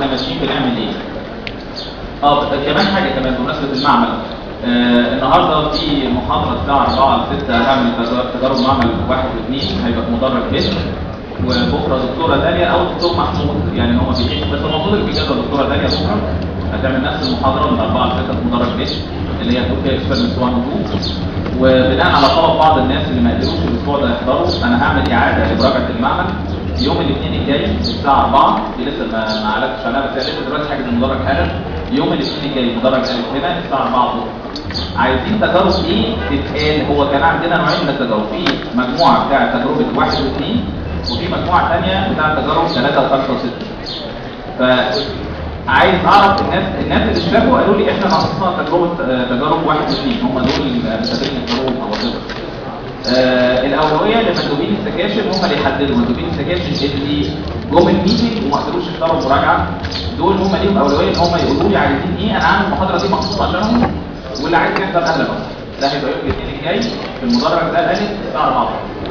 كنا ماشيين بنعمل ايه اه كمان حاجه كمان بمناسبه المعمل آه النهارده في محاضره الساعه 4 ل 6 هعمل تجارب معمل واحد واثنين هيبقى في مدرج بيت وبكره دكتوره داليا او دكتور محمود يعني هو بيجي بس المفروض اللي بيجي دكتوره داليا بكره هتعمل نفس المحاضره من 4 ل 6 في مدرج بيت اللي هي تركيا اكسبيرمنت 1 و 2 وبناء على طلب بعض الناس اللي ما قدروش الاسبوع ده يحضروا انا هعمل اعاده لمراجعه المعمل يوم الاثنين الجاي الساعه 4 دي لسه ما ما علقتش عليها بس هي لسه دلوقتي حاجه المدرج حالا يوم الاثنين الجاي مدرج الف هنا الساعه 4 الظهر عايزين تجارب ايه تتقال هو كان عندنا نوعين من التجارب في مجموعه بتاعه تجربه واحد واثنين وفي مجموعه ثانيه بتاعه تجارب ثلاثه وخمسه وسته ف عايز اعرف الناس الناس اللي اشتركوا قالوا لي احنا ناقصنا تجربه تجارب واحد واثنين هم دول المسافرين التجارب او آه الاولويه لمندوبين السكاشن هم اللي يحددوا مندوبين السكاشن اللي جم الميتنج وما قدروش يختاروا مراجعه دول هم ليهم اولويه ان هم يقولوا لي عايزين ايه انا عامل المحاضره دي مخصوص عشانهم واللي عايز يحضر اهلا بقى ده هيبقى يوم الاثنين الجاي في المدرج ده الالف الساعه 4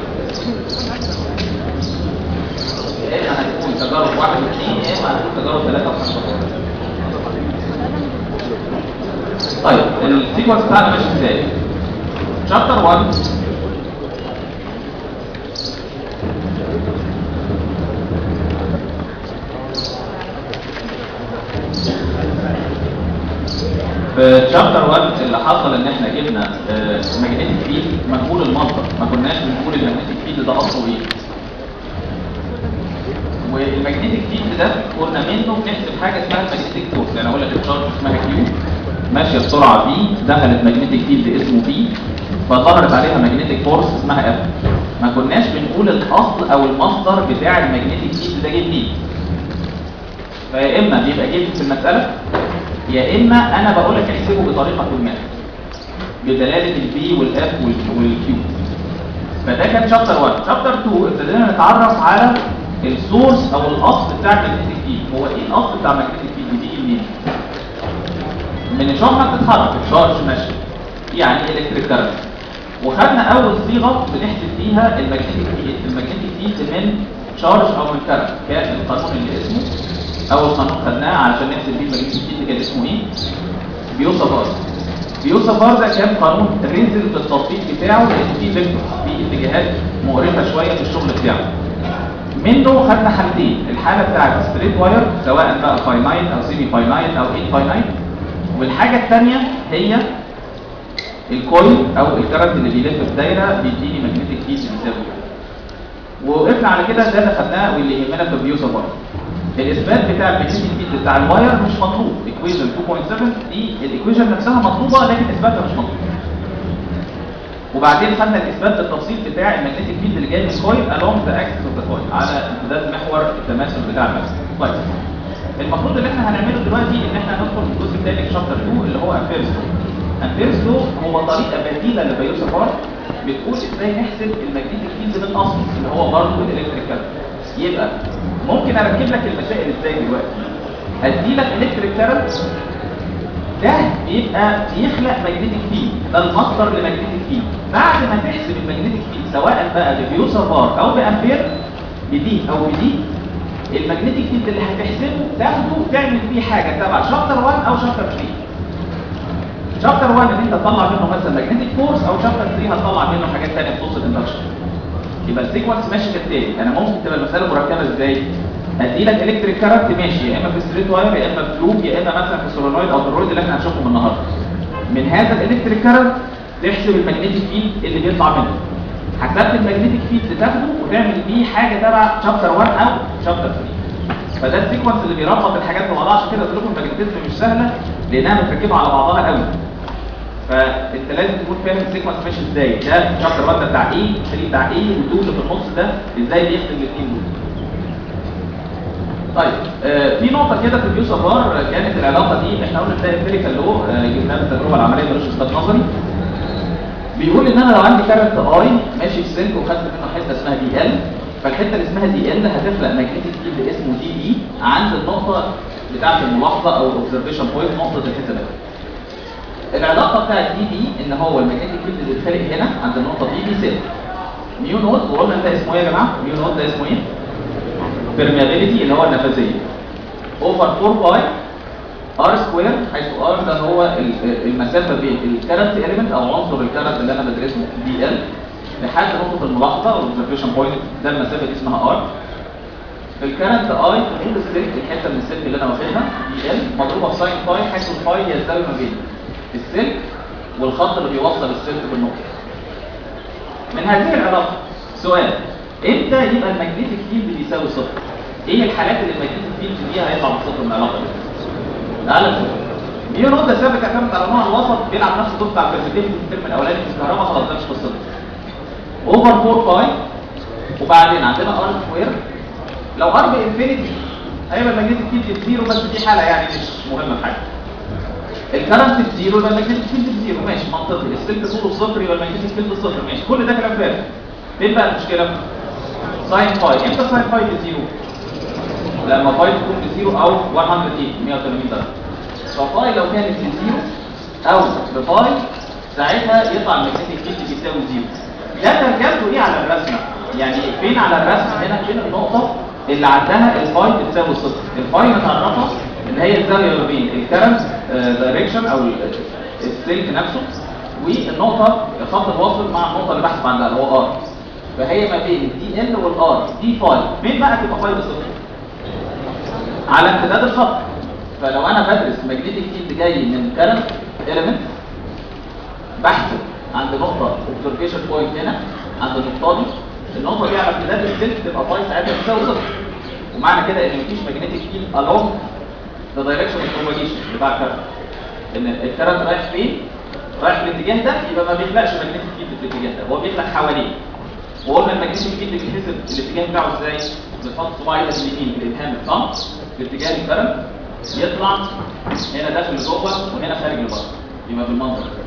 يا اما هتكون تجارب واحد واثنين يا اما هتكون تجارب ثلاثه وخمسه طيب السيكونس بتاعنا ماشي ازاي؟ شابتر 1 في شابتر 1 اللي حصل ان احنا جبنا ماجنتيك فيلد مجهول المصدر ما كناش بنقول الماجنتيك فيلد ده اصله ايه والماجنتيك فيلد ده قلنا منه بنحسب حاجه اسمها الماجنتيك فورس يعني اقول لك الشارج اسمها كيو ماشيه بسرعه بي دخلت ماجنتيك فيلد اسمه بي فظهرت عليها ماجنتيك فورس اسمها اف ما كناش بنقول الاصل او المصدر بتاع الماجنتيك فيلد ده جه منين فيا اما بيبقى جه في المساله يا اما انا بقول لك احسبه بطريقه ما بدلاله البي والاف والكيو فده كان شابتر 1 شابتر 2 ابتدينا نتعرف على السورس او الاصل بتاع الماجنتيك فيلد هو ايه الاصل بتاع الماجنتيك فيلد بيجي منين من الشحنه بتتحرك الشارج ماشي يعني الكتريك كارنت وخدنا اول صيغه بنحسب فيها الماجنتيك فيلد الماجنتيك فيلد من شارج او من كارنت كان القانون اللي اسمه اول قانون خدناه علشان نحسب بيه الماجنتيك فيلد كان اسمه ايه بيوصف بار بيوصف بار ده كان قانون رينزل في التطبيق بتاعه لان فيه فيكتور فيه اتجاهات مقرفه شويه في الشغل بتاعه منه خدنا حالتين الحاله بتاعت ستريت واير سواء بقى فاينايت او سيمي فاينايت او انفاينايت والحاجه الثانيه هي الكويل او الكرنت اللي بيلف في دايره بيديني ماجنتيك فيلد بيساوي وقفنا على كده ده اللي خدناه واللي يهمنا في البيوصف بار الاثبات بتاع الماجنتيك فيلد بتاع الواير مش مطلوب ايكويشن 2.7 دي الايكويشن نفسها مطلوبه لكن اثباتها مش مطلوب وبعدين خدنا الاثبات بالتفصيل بتاع الماجنتيك فيلد اللي جاي من الكويل along the axis of the coil على امتداد محور التماثل بتاع الماس طيب المفروض اللي احنا هنعمله دلوقتي ان احنا ندخل في الجزء الثاني في شابتر 2 اللي هو امبيرز لو امبيرز لو هو طريقه بديله للبيوسفار بتقول ازاي نحسب الماجنتيك فيلد من اصله اللي هو برضه الالكتريك يبقى ممكن اركب لك المسائل ازاي دلوقتي ادي لك الكتريك كارنت ده بيبقى بيخلق ماجنتيك فيلد ده المصدر لماجنتيك فيلد بعد ما تحسب الماجنتيك فيلد سواء بقى ببيوسر بار او بامبير بدي او بدي الماجنتيك فيلد اللي هتحسبه تاخده تعمل بيه حاجه تبع شابتر 1 او شابتر 3 شابتر 1 ان انت تطلع منه مثلا ماجنتيك فورس او شابتر 3 هتطلع منه حاجات ثانيه بخصوص الاندكشن يبقى السيكونس ماشي كالتالي انا ممكن تبقى المساله مركبه ازاي ادي لك الكتريك كارنت ماشي يا اما في ستريت واير يا اما في لوب يا اما مثلا في سولينويد او ترويد اللي احنا هنشوفهم النهارده من هذا الالكتريك كارنت تحسب الماجنتيك فيلد اللي بيطلع منه حسبت الماجنتيك فيلد تاخده وتعمل بيه حاجه تبع شابتر 1 او شابتر 3 فده السيكونس اللي بيربط الحاجات ببعضها عشان كده قلت لكم الماجنتيزم مش سهله لانها متركبه على بعضها قوي فانت لازم تكون فاهم السيكونس ماشي ازاي ده شابتر 1 ده بتاع ايه 3 بتاع ايه والدول اللي في النص ده ازاي بيخدم الاثنين دول طيب آه في نقطه كده في البيوس بار كانت العلاقه دي احنا قلنا ده امبيريكال لو آه جبناها في التجربه العمليه ملوش اثبات نظري بيقول ان انا لو عندي كارنت اي ماشي في سلك وخدت منه حته اسمها دي ال فالحته اللي اسمها دي ال هتخلق ماجنتيك فيلد اسمه دي بي عند النقطه بتاعه الملاحظه او الاوبزرفيشن بوينت نقطه الحته دي العلاقه بتاعت دي بي ان هو الماجنتيك فيلد اللي اتخلق هنا عند النقطه دي بي صفر ميو نوت وقلنا ده اسمه ايه يا جماعه؟ ميو نوت ده اسمه ايه؟ permeability اللي هو النفاذيه اوفر 4 باي ار سكوير حيث ار ده هو ال- المسافه بين الكارنت اليمنت او عنصر الكارنت اللي انا بدرسه دي ال لحد نقطه الملاحظه الاوبزرفيشن بوينت ده المسافه دي اسمها ار الكارنت اي في طول السلك الحته من السلك اللي انا واخدها دي ال مضروبه في ساين فاي حيث الفاي هي الزاويه ما بين السلك والخط اللي بيوصل السلك بالنقطه من هذه العلاقه سؤال امتى يبقى الماجنتيك فيلد بيساوي صفر ايه الحالات اللي الماجنتيك فيلد فيها هيطلع من صفر من العلاقه دي تعالى نشوف دي نقطه ثابته اعتمد على نوع الوسط بيلعب نفس الدور بتاع البرزنتيشن في الترم الاولاني في الكهرباء خلاص ده مش قصته اوفر 4 باي وبعدين عندنا ار سكوير لو ار بانفينيتي هيبقى الماجنتيك فيلد بزيرو بس دي حاله يعني مش مهمه في حاجه الكرنت بزيرو يبقى الماجنتيك فيلد بزيرو ماشي منطقي السلك طوله صفر يبقى الماجنتيك فيلد صفر ماشي كل ده كلام فارغ فين بقى المشكله؟ ساين فاي امتى ساين فاي بزيرو؟ لما فاي تكون بزيرو او 180 180 درجه ففاي لو كانت بزيرو او بفاي ساعتها يطلع الماجنتيك فيلد بيساوي زيرو ده ترجمته ايه على الرسمه؟ يعني فين على الرسم هنا فين النقطه اللي عندها الفاي بتساوي صفر الفاي متعرفه اللي هي الزاويه ما بين الكرنت دايركشن او ال- السلك نفسه والنقطه خط الواصل مع النقطه اللي بحث عنها اللي هو ار فهي ما بين دي ال والار دي فاي فين بقى تبقى فاي بصفر على امتداد الخط فلو انا بدرس ماجنتيك فيلد جاي من كرنت اليمنت بحث عند نقطه اوبزرفيشن بوينت هنا عند النقطه دي النقطه دي على امتداد السلك تبقى فاي ساعتها بتساوي صفر ومعنى كده ان مفيش ماجنتيك فيلد along the direction of propagation بتاع الكرنت ان الكرنت رايح فين رايح في الاتجاه ده يبقى ما بيخلقش ماجنتيك فيلد في الاتجاه ده هو بيخلق حواليه وقلنا الماجنتيك فيلد بيتحسب الاتجاه بتاعه ازاي بنحط صباعي ده اليمين في الابهام الصم في اتجاه الكرنت يطلع هنا داخل لجوه وهنا خارج لبره يبقى بالمنظر ده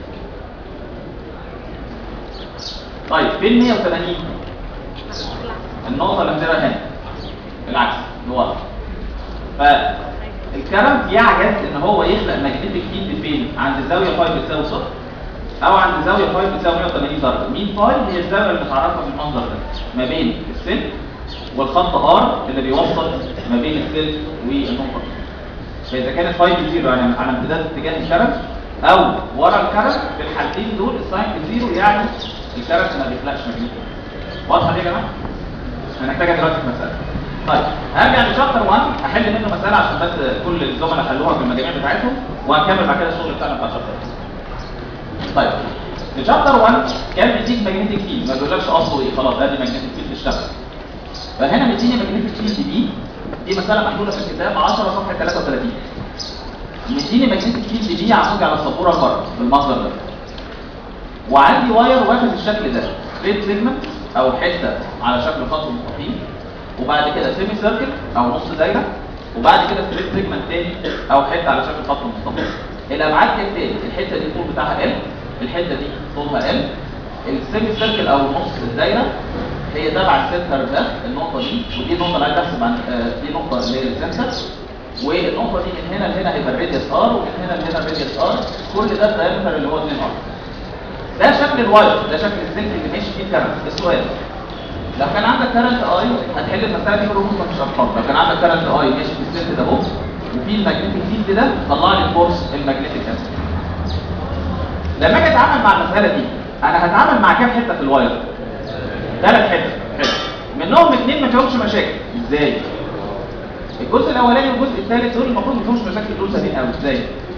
طيب فين 180 النقطه اللي هنزلها هنا بالعكس لورا فالكرنت يعجز ان هو يخلق ماجنتيك فيلد فين عند زاويه فاي بتساوي صفر او عند زاويه فاي بتساوي 180 درجه مين فاي هي الزاويه اللي متعرفه بالمنظر ده ما بين السلك والخط ار اللي بيوصل ما بين السلك والنقطه دي. فاذا كانت فاي بزيرو يعني على امتداد اتجاه الكرنت او ورا الكرنت في الحالتين دول الساين بزيرو يعني الكرنت ما بيخلقش ماجنتيك واضحه دي يا جماعه هنحتاجها دلوقتي في مسألة. طيب هرجع لشابتر 1 هحل منه مسألة عشان بس كل الزملاء حلوها في المجاميع بتاعتهم وهنكمل بعد كده الشغل بتاعنا بتاع شابتر 2. طيب في شابتر 1 كان بيديك ماجنتيك فيلد ما بيقولكش اصله ايه خلاص ادي ماجنتيك فيلد اشتغل. فهنا مديني ماجنتيك فيلد دي دي مسألة محلولة في الكتاب 10 صفحة 33 مديني ماجنتيك فيلد دي عمودي على السبورة بره بالمنظر ده وعندي واير واخد الشكل ده ستريت سيجمنت او حته على شكل خط مستقيم وبعد كده سيمي سيركل او نص دايره وبعد كده ستريت سيجمنت تاني او حته على شكل خط مستقيم الابعاد كالتالي الحته دي الطول بتاعها ال الحته دي طولها ال السيمي سيركل او نص الدايره هي تبع السنتر ده النقطه دي ودي النقطه اللي عايز احسب عن آه، دي نقطه اللي هي السنتر والنقطه دي من هنا لهنا هيبقى الراديوس ار ومن هنا لهنا الراديوس ار كل ده الدايمتر اللي هو 2 ار ده شكل الواير ده شكل السلك اللي ماشي فيه الكرنت السؤال لو كان عندك كرنت اي هتحل المساله دي بالرموز مش ارقام لو كان عندك كرنت اي ماشي في السلك ده اهو وفي الماجنتيك فيلد ده طلع لي الفورس الماجنتيك اسيد لما اجي اتعامل مع المساله دي انا هتعامل مع كام حته في الواير ثلاث حتت حتت منهم اثنين ما فيهمش مشاكل ازاي الجزء الاولاني والجزء الثالث دول المفروض ما فيهمش مشاكل دول سهلين قوي ازاي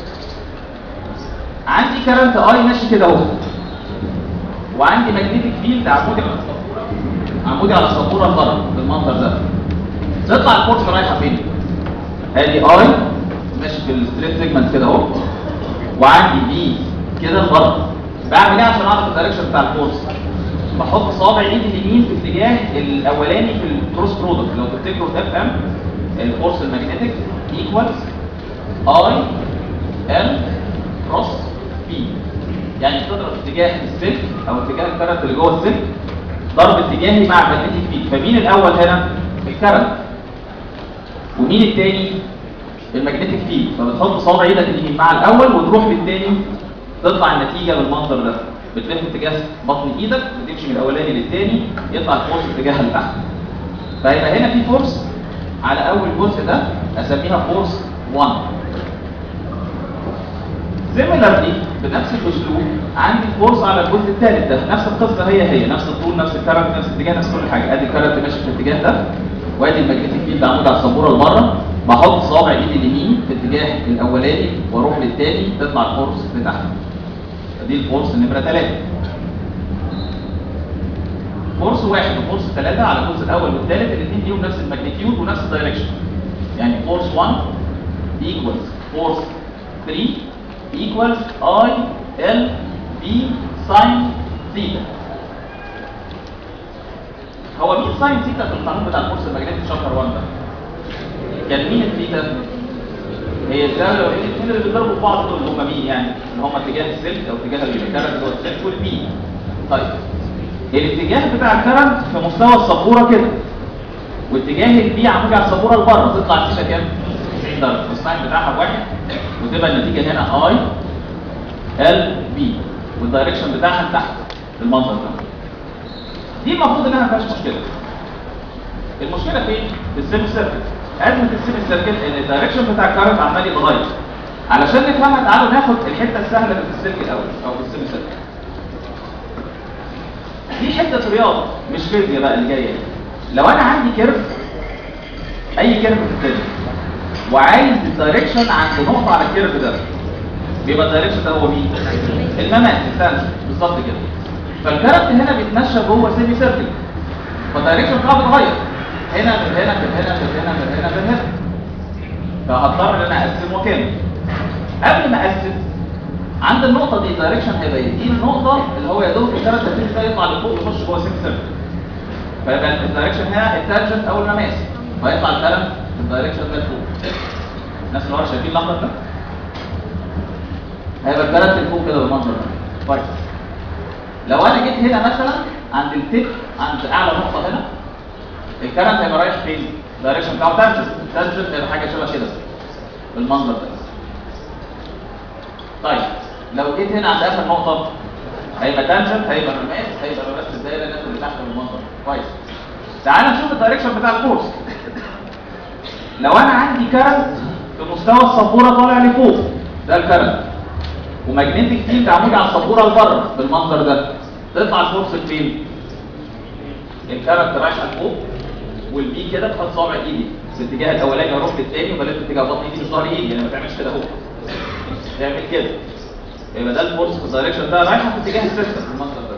عندي كرنت اي ماشي كده اهو وعندي ماجنتيك فيلد عمودي على السبوره عمودي على السبوره الغرب بالمنظر ده تطلع الفورس رايحه فين ادي اي ماشي في الستريت سيجمنت كده اهو وعندي بي كده الغرب بعمل ايه عشان اعرف الدايركشن بتاع الفورس بحط صابع ايدي اليمين في اتجاه الاولاني في الكروس برودكت لو تفتكروا اف ام الفورس الماجنتيك ايكوالز اي ال كروس بي يعني بتضرب اتجاه السلك او اتجاه الكرنت اللي جوه السلك ضرب اتجاهي مع الماجنتيك فيلد فمين الاول هنا الكرنت ومين الثاني الماجنتيك فيلد فبتحط صابع ايدك اليمين مع الاول وتروح للثاني تطلع النتيجه بالمنظر ده بتلف اتجاه بطن ايدك بتمشي من الاولاني للثاني يطلع الفورس اتجاه لتحت فيبقى هنا في فورس على اول جزء ده اسميها فورس 1 سيميلرلي بنفس الاسلوب عندي فورس على الجزء الثالث ده نفس القصه هي هي نفس الطول نفس الكرنت نفس الاتجاه نفس كل حاجه ادي الكرنت ماشي في الاتجاه ده وادي الماجنتيك فيلد عمود على السبوره لبره بحط صابع ايدي اليمين في الاتجاه الاولاني واروح للثاني تطلع الفورس لتحت دي الفورس نمره 3 فورس واحد وفورس ثلاثة على الجزء الأول والثالث الاثنين ليهم نفس الماجنتيود ونفس الدايركشن يعني فورس 1 equals فورس 3 equals I L B sin ثيتا هو مين ساين ثيتا في القانون بتاع الفورس الماجنتيك شابتر 1 ده؟ كان مين الثيتا؟ هي الزاويه لو الاثنين اللي بيضربوا في بعض دول هم مين يعني؟ اللي هم اتجاه السلك او اتجاه الكرنت جوه السلك والبي. طيب الاتجاه بتاع الكرنت في مستوى السبوره كده واتجاه البي عمودي على السبوره لبره تطلع الثيتا كام؟ 90 درجه الساين بتاعها واحد وتبقى النتيجه هنا اي ال بي والدايركشن بتاعها تحت بالمنظر ده. دي المفروض انها ما فيهاش مشكله. المشكله فين؟ في السيمي سيركل. ازمه السيمي سيركل ان الدايركشن بتاع الكارنت عمال يتغير. علشان نفهمها تعالوا ناخد الحته السهله اللي في السلك الاول او في السيمي سيركل. دي حته رياضه مش فيزياء بقى اللي جايه دي. لو انا عندي كيرف اي كيرف في الدنيا وعايز الدايركشن عند نقطه على الكيرف ده بيبقى الدايركشن ده هو مين؟ الممات التانجنت بالظبط كده. فالكاركت هنا بيتمشى جوه سيمي سيركل فالدايركشن بتاعه بيتغير هنا من هنا من هنا من هنا من هنا من هنا فهضطر ان انا اقسم وكامل قبل ما اقسم عند النقطه دي الدايركشن هيبقى ايه؟ دي النقطه اللي هو يا دوب الكاركت هتبتدي ده يطلع لفوق يخش جوه سيمي سيركل فيبقى الدايركشن هنا التانجنت اول ما ماسك فيطلع الكلام في الدايركشن ده لفوق الناس اللي ورا شايفين الاخضر ده؟ هيبقى الكاركت لفوق كده بالمنظر ده كويس لو انا جيت هنا مثلا عند التip عند اعلى نقطه هنا الكرنت هيبقى رايح فين؟ الدايركشن بتاعه تنزل تنزل هيبقى حاجه شبه كده بالمنظر ده طيب لو جيت هنا عند اخر نقطه هيبقى تنزل هيبقى رماس هيبقى رماس الدايره الناس اللي تحت بالمنظر ده كويس تعال نشوف الدايركشن بتاع الكورس لو انا عندي كرنت في مستوى السبوره طالع لفوق ده الكرنت وماجنتيك فيلد عمودي على السبوره لبره بالمنظر ده تطلع الفورس فين؟ الكارت رايح لفوق والبي كده بحط صابع ايدي في الاتجاه الاولاني واروح للثاني وبلف اتجاه بطن ايدي مش ظهر ايدي يعني ما تعملش كده اهو تعمل كده يبقى ده الفورس في الدايركشن ده رايحه في اتجاه السيستم بالمنظر ده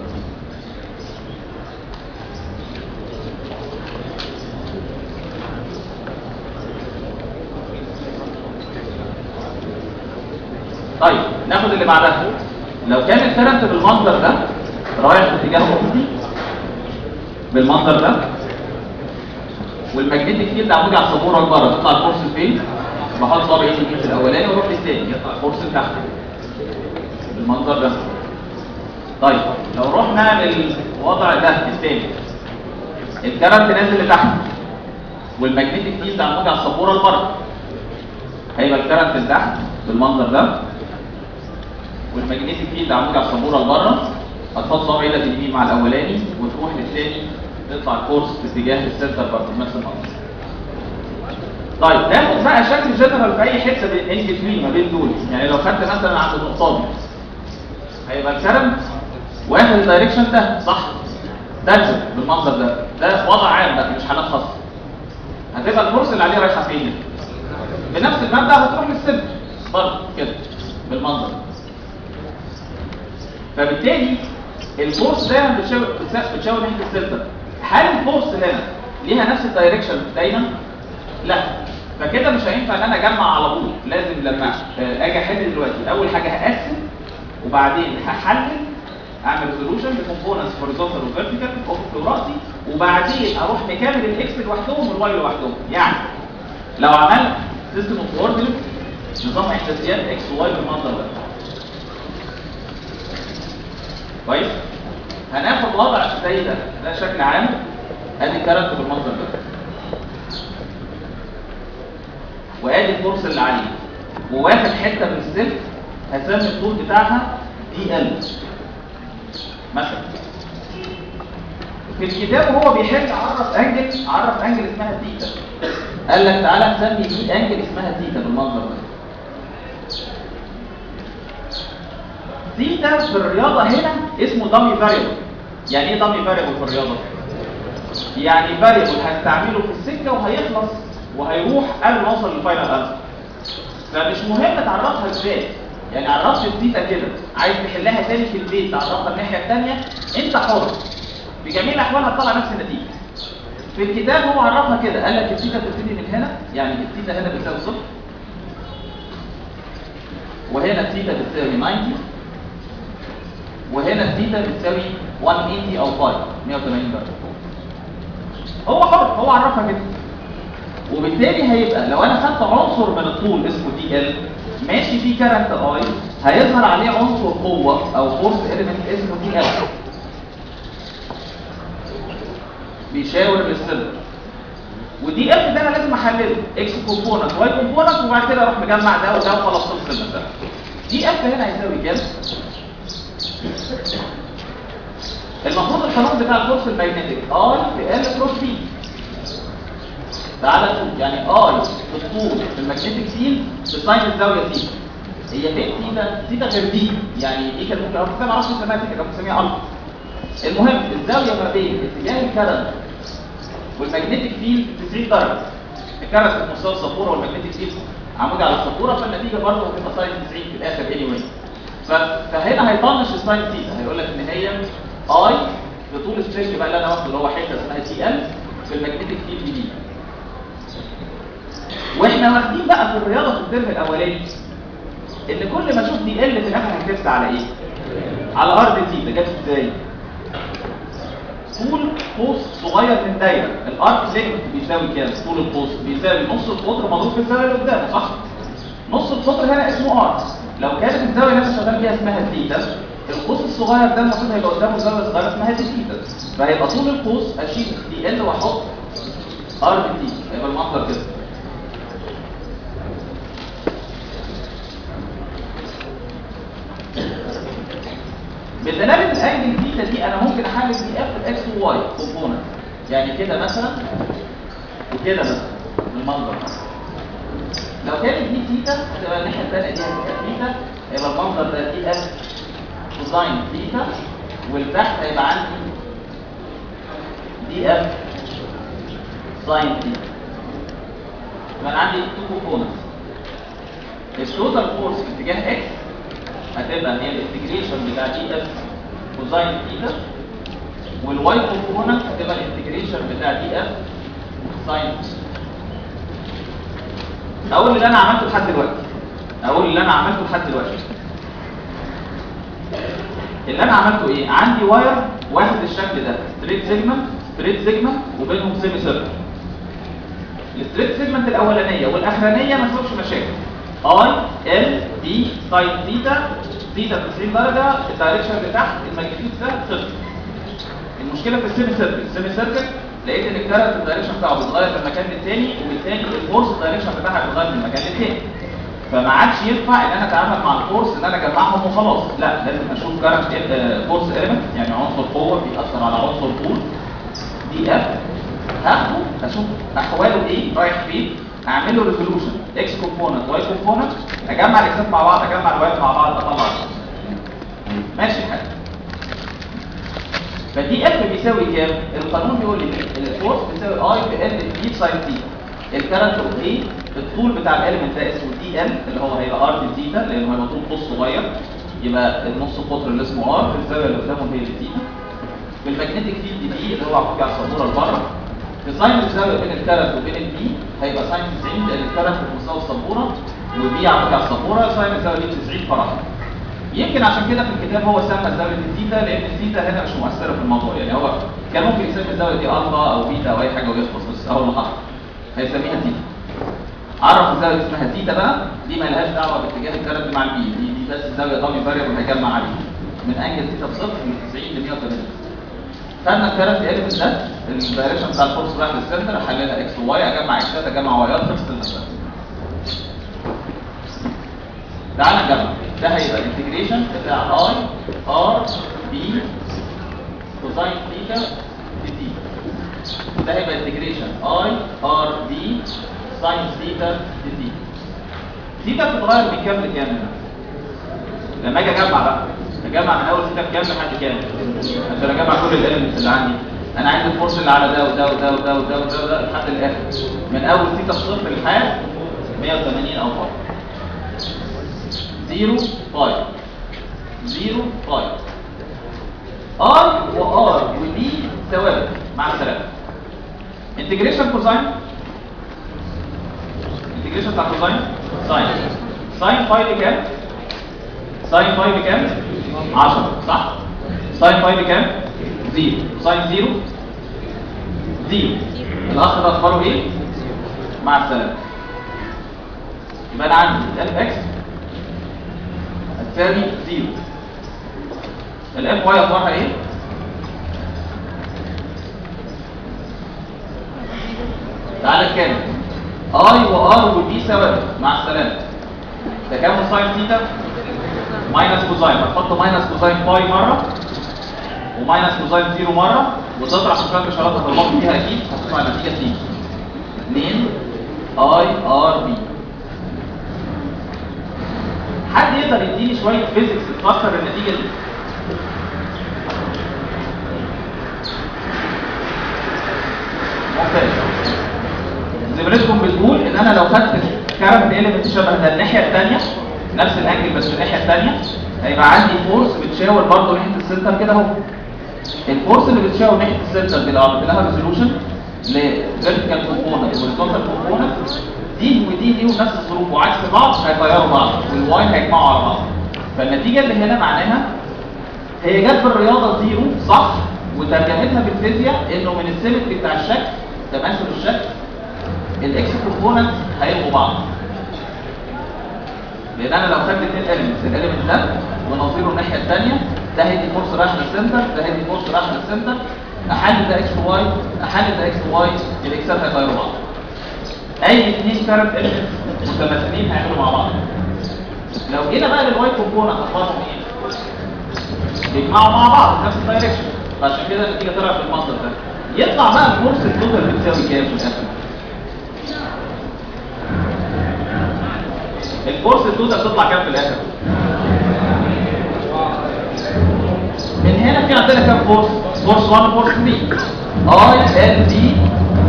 طيب ناخد اللي بعدها لو كان الكرنت بالمنظر ده رايح في اتجاه افقي بالمنظر ده والماجنتيك فيلد عمودي على السبوره لبره تطلع الفورس فين؟ بحط صابع ايدي في الاولاني واروح للثاني يطلع الفورس لتحت بالمنظر ده طيب لو رحنا للوضع ده الثاني الكرنت نازل لتحت والماجنتيك فيلد عمودي على السبوره لبره هيبقى الكرنت لتحت بالمنظر ده والماجنتيك فيلد عمودي على السبوره لبره هتحط صابع ايدك اليمين مع الاولاني وتروح للثاني تطلع الكورس في اتجاه السنتر برضه نفس المنظر. طيب ناخد بقى شكل جنرال في اي حته بين ان بتوين ما بين دول يعني لو خدت مثلا عند النقطه دي هيبقى الكرنت واخد الدايركشن ده صح تنزل بالمنظر ده ده وضع عام بقى مش حالات خاصه هتبقى الفورس اللي عليه رايحه فين بنفس المبدا هتروح للسنتر برضه كده بالمنظر فبالتالي الفورس دايما بتشاور بتشاور ناحيه السنتر هل الفورس هنا ليها نفس الدايركشن دايما لا فكده مش هينفع ان انا اجمع على طول لازم لما اجي احل دلوقتي اول حاجه هقسم وبعدين هحلل اعمل سولوشن لكومبوننتس هوريزونتال وفيرتيكال افق راسي وبعدين اروح مكمل الاكس لوحدهم والواي لوحدهم يعني لو عملت سيستم اوف اوردينت نظام احداثيات اكس وواي بالمنظر ده كويس هناخد وضع زي ده ده شكل عام ادي الكاركتر بالمنظر ده وادي الفورس اللي عليه وواخد حته من السلك هسمي الطول بتاعها دي ال مثلا في الكتاب وهو بيحل عرف انجل عرف انجل اسمها تيتا قال لك تعالى نسمي دي انجل اسمها تيتا بالمنظر ده تيتا في الرياضه هنا اسمه دامي فاريبل يعني ايه دامي فاريبل في الرياضه يعني فاريبل هستعمله في السكه وهيخلص وهيروح قبل ما اوصل للفاينل انسر فمش مهم تعرفها ازاي يعني عرفت التيتا كده عايز تحلها تاني في البيت تعرفها الناحيه الثانيه انت حر في جميع الاحوال هتطلع نفس النتيجه في الكتاب هو عرفها كده قال لك التيتا بتبتدي من هنا يعني التيتا هنا بتساوي صفر وهنا التيتا بتساوي 90 وهنا التيتا بتساوي 180 او 5 180 درجه هو حر هو عرفها كده وبالتالي هيبقى لو انا خدت عنصر من الطول اسمه دي ال ماشي فيه كارنت اي هيظهر عليه عنصر قوه او فورس اليمنت اسمه دي ال بيشاور للسيلفر ودي اف ده انا لازم احلله اكس كومبوننت واي كومبوننت وبعد كده اروح مجمع ده وده وخلاص خلص المساله دي اف هنا هيساوي كام المفروض القانون بتاع الفورس المagnetic اي في ال كروس بي تعالى شوف يعني اي في الطول في المagnetic فيلد بساين الزاويه سي هي فين تيتا تيتا غير دي يعني دي كان ممكن اروح ما اعرفش اسمها تيتا كان بسميها الفا المهم الزاويه ما بين اتجاه الكرنت والمagnetic فيلد 90 درجه الكرنت في مستوى السبوره والمagnetic فيلد عمودي على السبوره فالنتيجه برضه هتبقى ساين 90 في الاخر اني anyway. فهنا هيطنش الساين تيتا هيقول لك ان هي اي بطول سترينج بقى اللي انا واخده اللي هو حته اسمها تي ال في المagnetic فيلد دي واحنا واخدين بقى في الرياضه في الترم الاولاني ان كل ما اشوف دي ال في الاخر هترسى على ايه؟ على ارض تيتا جت ازاي؟ طول قوس صغير من دايره الارك لينك بيساوي كام؟ طول القوس بيساوي نص القطر مضروب في الزاويه اللي قدامه صح؟ نص القطر هنا اسمه ارك لو كانت الزاويه اللي انا شغال فيها اسمها ثيتا القوس الصغير ده المفروض هيبقى قدامه زاويه صغيره اسمها دي ثيتا فهيبقى طول القوس اشيل دي ال واحط ار دي تي هيبقى المنظر كده بدلاله الانجل ثيتا دي انا ممكن احلل دي اف اكس وواي كومبوننت يعني كده مثلا وكده مثلا بالمنظر لو كانت دي ثيتا هتبقى الناحيه الثانيه دي هتبقى ثيتا هيبقى المنظر ده دي اف كوزاين ثيتا والتحت هيبقى عندي دي اف ساين ثيتا يبقى انا عندي تو كومبوننتس التوتال فورس في اتجاه اكس هتبقى هي الانتجريشن بتاع دي اف كوزاين ثيتا والواي كومبوننت هتبقى الانتجريشن بتاع دي اف ساين اقول اللي انا عملته لحد دلوقتي اقول اللي انا عملته لحد دلوقتي اللي انا عملته ايه عندي واير واحد الشكل ده ستريت سيجمنت ستريت سيجمنت وبينهم سيمي سيركل الستريت سيجمنت الاولانيه والاخرانيه ما فيهمش مشاكل اي ال دي ساين ثيتا ثيتا 90 درجه الدايركشن بتاعت الماجنتيود ده صفر المشكله في السيمي سيركل السيمي سيركل لقيت ان الكارت الدايركشن بتاعه بيتغير من مكان للتاني وبالتالي الفورس الدايركشن بتاعها بيتغير من مكان للتاني فما عادش ينفع ان انا اتعامل مع الفورس ان انا اجمعهم وخلاص لا لازم اشوف كارت فورس اليمنت يعني عنصر قوه بيأثر على عنصر طول دي اف هاخده اشوف احواله ايه رايح فين اعمل له ريزولوشن اكس كومبوننت واي كومبوننت اجمع الاكسات مع بعض اجمع الوايات مع بعض اطلع ماشي الحال فدي اف بيساوي كام القانون بيقول لي الفورس بيساوي اي في ال دي ساين تي الكرنت اوف ايه الطول بتاع الاليمنت ده اسمه دي ال اللي هو هيبقى ار دي ثيتا لانه هيبقى طول قوس صغير يبقى النص القطر اللي اسمه ار في الزاويه اللي قدامه هي الثيتا بالماجنتيك فيلد دي اللي هو عمود على السبوره لبره في ساين الزاويه بين الكرنت وبين البي هيبقى ساين 90 لان الكرنت في مستوى السبوره والبي عمود على السبوره ساين الزاويه دي 90 فرحه يمكن عشان كده في الكتاب هو سمى زاويه الثيتا لان الثيتا هنا مش مؤثره في الموضوع يعني هو كان ممكن يسمي الزاويه دي الفا او بيتا او اي حاجه ويخلص بس هو اللي حط هيسميها ثيتا عرف الزاويه اسمها ثيتا بقى دي ما لهاش دعوه باتجاه الكرنت مع البي دي, دي بس الزاويه ضامي فاريبل هيجمع عليه من انجل ثيتا بصفر من 90 ل 180 خدنا الكرنت اليمنت ده الدايركشن بتاع الفورس رايح للسنتر احللها اكس وواي اجمع اكسات اجمع وايات خلصت المساله تعالى نجمع ده هيبقى الانتجريشن بتاع اي ار بي كوزاين ثيتا دي تي ده هيبقى انتجريشن اي ار بي ساين ثيتا دي ثيتا ثيتا بتتغير من كام لكام هنا لما اجي اجمع بقى اجمع من اول ثيتا بكام لحد كام عشان اجمع كل الاليمنتس اللي عندي انا عندي الفورس اللي على ده وده وده وده وده وده, وده لحد الاخر من اول ثيتا بصفر لحد 180 او فوق 0 5 0 5 ار وار ودي ثوابت مع السلامه انتجريشن كوساين انتجريشن بتاع كوساين ساين ساين 5 بكام ساين 5 بكام 10 صح ساين 5 بكام 0 ساين 0 0 الاخ ده اخباره ايه مع السلامه يبقى انا عندي الاف اكس هتساوي 0 الاف واي اخبارها ايه تعالى كام اي وار ودي ثوابت مع السلامه ده كام ساين ثيتا ماينس كوزاين هتحط ماينس كوزاين باي مره وماينس كوزاين زيرو مره وتطرح شويه اشارات الضغط فيها اكيد هتطلع النتيجه دي 2 اي ار بي حد يقدر يديني شويه فيزيكس تفسر النتيجه دي ممتاز زميلتكم بتقول ان انا لو خدت كاربن اليمنت شبه ده الناحيه الثانيه نفس الانجل بس في الناحيه الثانيه هيبقى عندي فورس بتشاور برضه ناحيه السنتر كده اهو الفورس اللي بتشاور ناحيه السنتر دي لو عملت لها ريزولوشن لفيرتيكال كومبوننت وهوريزونتال كومبوننت دي ودي دي ونفس الظروف وعكس بعض هيغيروا بعض والواي هيجمعوا على بعض فالنتيجه اللي هنا معناها هي جت في الرياضه زيرو صح وترجمتها بالفيزياء انه من السيمتري بتاع الشكل تماثل الشكل الاكس كومبوننت هيلغوا بعض لان انا لو خدت اثنين اليمنتس الاليمنت ده ونظيره الناحيه الثانيه ده هيدي فورس رايح للسنتر ده هيدي فورس رايح للسنتر احلل ده اكس واي احلل ده اكس واي الاكسات هيغيروا بعض اي اثنين كارت اليمنتس متماثلين هيعملوا مع بعض لو جينا بقى للواي كومبوننت اخبارهم ايه بيجمعوا مع بعض في نفس الدايركشن فعشان كده النتيجه طلعت في المصدر ده يطلع بقى الفورس التوتال بتساوي كام في الاخر الفورس التوتال تطلع كام في الاخر من هنا في عندنا كام فورس فورس 1 فورس 3 اي ال دي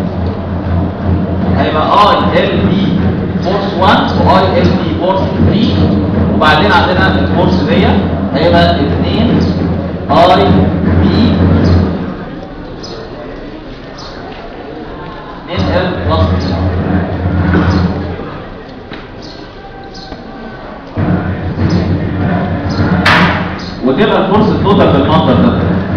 هيبقى اي ال دي فورس 1 واي ال دي فورس 3 وبعدين عندنا الفورس دي هيبقى 2 اي بي 2 ال بلس وتبقى الفورس التوتال بالمنظر ده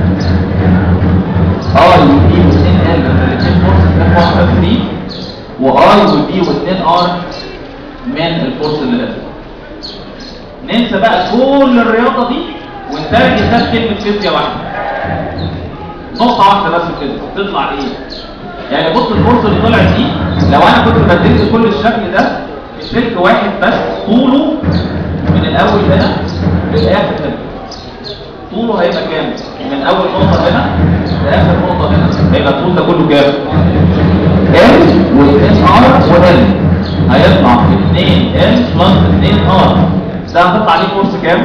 اي وبي و2 ال الاثنين فورس اف 1 اف 3 واي وبي و2 ار من الفورس اللي لازم ننسى بقى كل الرياضه دي ونترجم ده في كلمه فيزياء واحده نقطه واحده بس كده تطلع ايه يعني بص الفورس اللي طلعت دي لو انا كنت بدلت كل الشكل ده بسلك واحد بس طوله من الاول هنا للاخر هنا طوله هيبقى كام من اول نقطه هنا لاخر نقطه هنا هيبقى الطول ده كله كام ال و2 ار وال هيطلع 2 ال بلس 2 ار ده هتطلع عليه فورس كام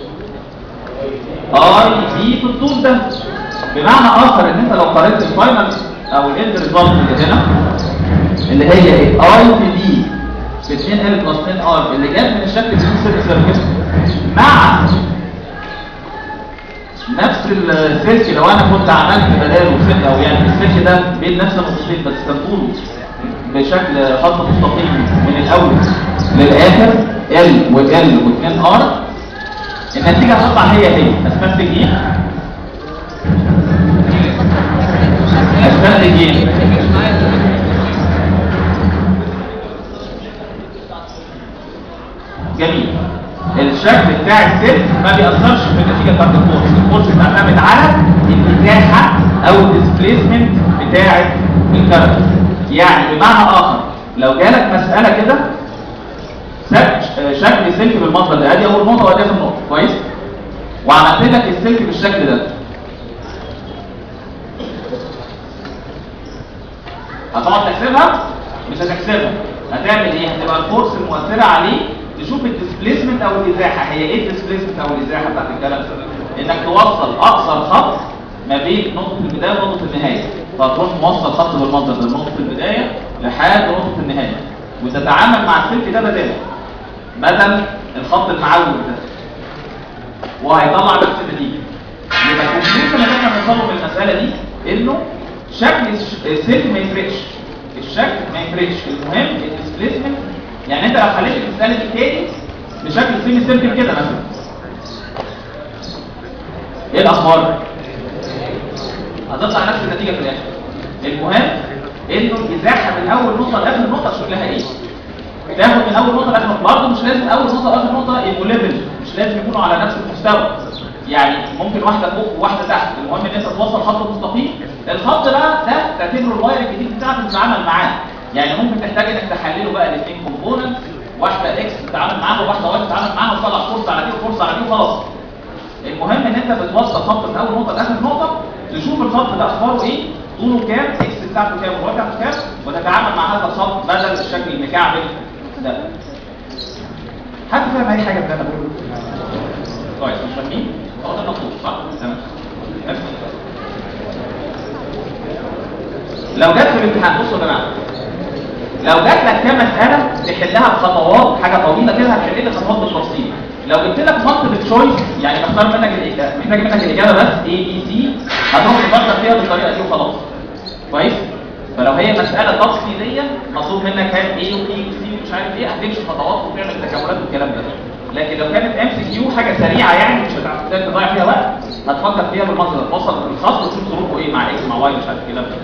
اي بي في الطول ده بمعنى اخر ان انت لو قارنت الفاينل او الاند ريزلت اللي هنا اللي هي ايه اي في دي في 2 ال بلس 2 ار اللي جت من الشكل اللي سيرك سيركت مع نفس السلك لو انا كنت عملت بداله سلك او يعني السلك ده بين نفس النقطتين بس كان طوله بشكل خط مستقيم من الاول للاخر ال وال و2 ار النتيجه هتطلع هي هي اسمها ايه؟ اسمها ايه؟ جميل الشكل بتاع السلك ما بيأثرش في النتيجه بتاعت الفورس الفورس بتعتمد على المساحه او الديسبيسمنت بتاعه الكاركتر يعني بمعنى اخر لو جالك مساله كده شكل سلك بالمنظر ده ادي اول نقطه وادي اخر نقطه كويس وعملت لك السلك بالشكل ده هتقعد تحسبها مش هتحسبها هتعمل ايه هتبقى الفورس المؤثره عليه تشوف الديسبيسمنت او الازاحه هي ايه الديسبيسمنت او الازاحه بتاعت الكلام ده انك توصل اقصى الخط ما بين نقطه البدايه ونقطه النهايه فتروح موصل خط بالمنظر من نقطه البدايه لحد نقطه النهايه وتتعامل مع السلك ده بدل بدل الخط المعوج ده وهيطلع نفس النتيجه يبقى الكونكلوجن اللي احنا بنوصله من المساله دي انه شكل الش- السلك ما يفرقش الشكل ما يفرقش المهم الديسبيسمنت يعني انت لو حليت المساله دي تاني بشكل سيمي سيركل كده مثلا ايه الاخبار هتطلع نفس النتيجه في الاخر المهم انه الازاحه من اول نقطه لاخر نقطه شكلها ايه تاخد من اول نقطه لاخر نقطه برضه مش لازم اول نقطه لاخر نقطه يبقوا ليفل مش لازم يكونوا على نفس المستوى يعني ممكن واحده فوق وواحده تحت المهم ان انت توصل خط مستقيم الخط بقى ده تعتبره الواير الجديد بتاعك تتعامل معاه يعني ممكن تحتاج انك تحلله بقى الاثنين كومبوننت واحده اكس تتعامل معاها وواحده واي تتعامل معاها وتطلع فورس على دي وفورس على دي وخلاص المهم ان انت بتوصل خط من اول نقطه لاخر نقطه تشوف الخط ده اخباره ايه طوله كام اكس بتاعته كام وواي بتاعته كام وتتعامل مع هذا الخط بدل الشكل المكعبل ده حد فاهم اي حاجه من اللي انا بقوله كويس مش فاهمين هو ده المطلوب صح تمام بس. لو جت في الامتحان بصوا يا جماعه لو جات لك كام مساله تحلها بخطوات حاجه طويله كده هتحل لك خطوات بالتفصيل لو جبت لك مالتيبل تشويس يعني بختار منك الإجابة محتاج منك الاجابه بس A B C هتروح تفكر فيها بالطريقه دي وخلاص كويس فلو هي مساله تفصيليه مطلوب منك هات A و B و C ومش عارف ايه هتمشي خطوات وتعمل تكاملات والكلام ده لكن لو كانت ام سي كيو حاجه سريعه يعني مش هتحتاج تضيع فيها وقت هتفكر فيها بالمنظر ده توصل بالخط وتشوف ظروفه ايه مع اكس مع واي مش عارف الكلام ده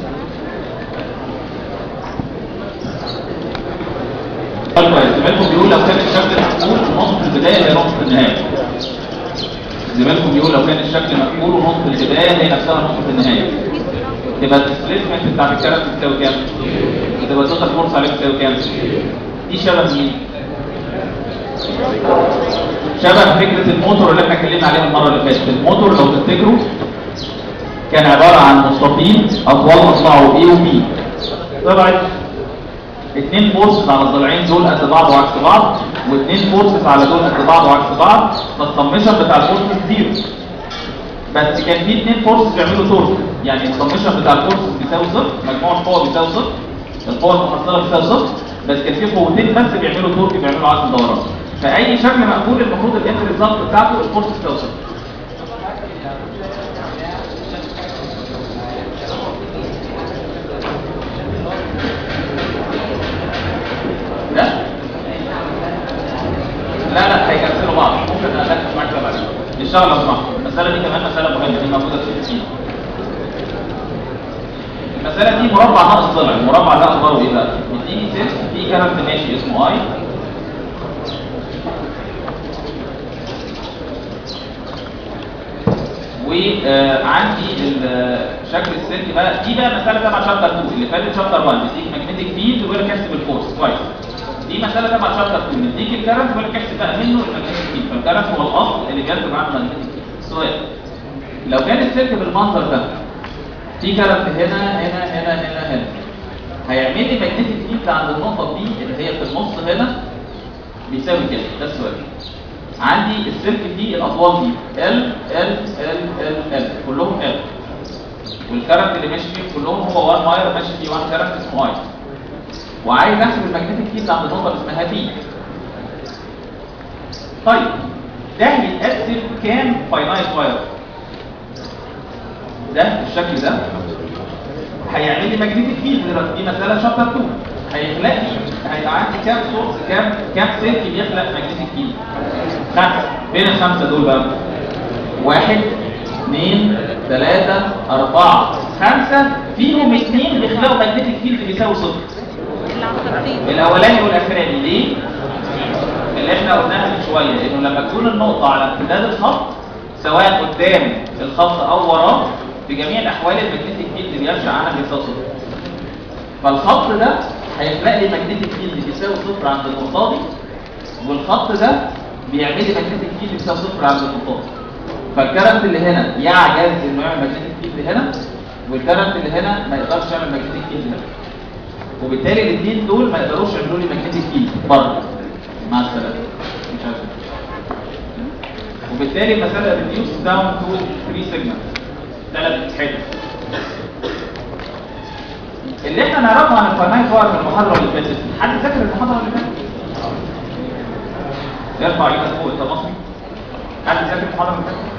طيب كويس زميلكم بيقول لو كان الشكل مقبول ونقطة البداية هي نقطة النهاية زميلكم بيقول لو كان الشكل مقبول ونقطة البداية هي نفسها نقطة النهاية تبقى الديسبيسمنت بتاع الكارت بتساوي كام؟ وتبقى توتال فورس عليه بتساوي كام؟ دي شبه مين؟ شبه فكرة الموتور اللي احنا اتكلمنا عليها المرة اللي فاتت الموتور لو تفتكروا كان عبارة عن مستطيل أطوال أصبعه A و B طلعت اتنين فورسز على الضلعين دول قد بعض وعكس بعض واتنين فورسز على دول قد بعض وعكس بعض فالسمشن بتاع الفورسز زيرو بس كان في اتنين فورسز بيعملوا تورك يعني السمشن بتاع الفورسز بيساوي صفر مجموع القوى بيساوي صفر القوى المحصله بتساوي صفر بس كان في قوتين بس بيعملوا تورك بيعملوا عزم دوران فاي شكل مقبول المفروض الاند ريزلت بتاعته الفورس بتساوي صفر لا لا لا هيكنسلوا بعض ممكن اركز معاك ده بعدين اشتغل لو سمحت المساله دي كمان مساله مهمه دي موجوده في التسجيل المساله دي مربع ناقص ضلع المربع ده اخباره ايه بقى بيديني سيرش في كارت ماشي اسمه اي وعندي شكل السلك بقى دي بقى مساله تبع شابتر 2 اللي فاتت شابتر 1 بيديك ماجنتيك فيلد ويقول لك احسب الفورس كويس دي مساله تبع شابتر 2 بيديك الكرنت ويقول لك احسب بقى منه الماجنتيك فيلد فالكرنت هو الاصل اللي بينتج عنه الماجنتيك فيلد سؤال لو كان السلك بالمنظر ده في كرنت هنا هنا هنا هنا هنا هيعمل لي ماجنتيك فيلد عند النقطه دي اللي هي في النص هنا بيساوي كده ده السؤال عندي السلك دي الاطوال دي ال ال ال ال ال كلهم ال والكرنت اللي ماشي فيه كلهم هو 1 واير ماشي فيه 1 كرنت اسمه اي وعايز احسب الماجنتيك فيلد عند النقطه اللي اسمها بي طيب ده بيتقسم كام فاينايت واير ده الشكل ده هيعمل لي ماجنتيك فيلد دلوقتي دي مساله شابتر 2 هيخلق لي هيبقى عندي كام سورس كام كام سلك بيخلق ماجنتيك فيلد خمسه فين الخمسه دول بقى واحد اثنين ثلاثة أربعة خمسة فيهم اثنين بيخلقوا ماجنتيك فيلد بيساوي صفر الأولاني والأخراني ليه؟ اللي احنا قلناها من شوية إنه لما تكون النقطة على امتداد الخط سواء قدام الخط أو وراه في جميع الأحوال الماجنتيك فيلد بيرجع عنها بيساوي صفر فالخط ده هيخلق لي ماجنتيك فيلد بيساوي صفر عند النقطة دي والخط ده بيعمل لي ماجنتيك فيلد بيساوي صفر عند النقطة دي فالكرنت اللي هنا يعجز انه يعمل ماجنتيك فيلد هنا والكرنت اللي هنا ما يقدرش يعمل ماجنتيك فيلد هنا وبالتالي الاثنين دول ما يقدروش يعملوا لي ماجنتيك فيلد بره مع السلامه مش عارف وبالتالي المساله ريديوس داون تو 3 سيجمنت ثلاث حتت اللي احنا نعرفه عن الفاينايت واير في المحاضره اللي فاتت حد فاكر المحاضره اللي فاتت يرفع ايدك فوق انت مصري حد فاكر المحاضره اللي فاتت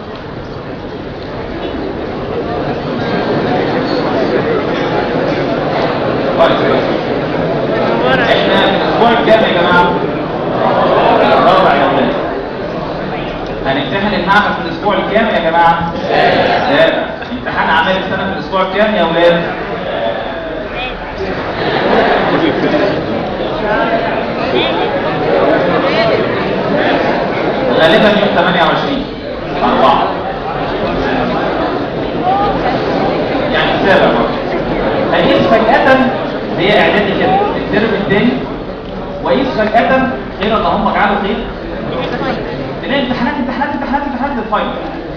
كويس كويس احنا في الاسبوع الجاي يا جماعه رابع يا ولاد هنمتحن المعمل في الاسبوع الكام يا جماعه سابع امتحان اعمال السنه في الاسبوع الكام يا ولاد غالبا يوم 28 4 يعني سابع برضه هيقيس فجأة هي اعدادي كده الترم الثاني ويقيس فجأة خير اللهم اجعله خير تلاقي امتحانات امتحانات امتحانات امتحانات للفاينل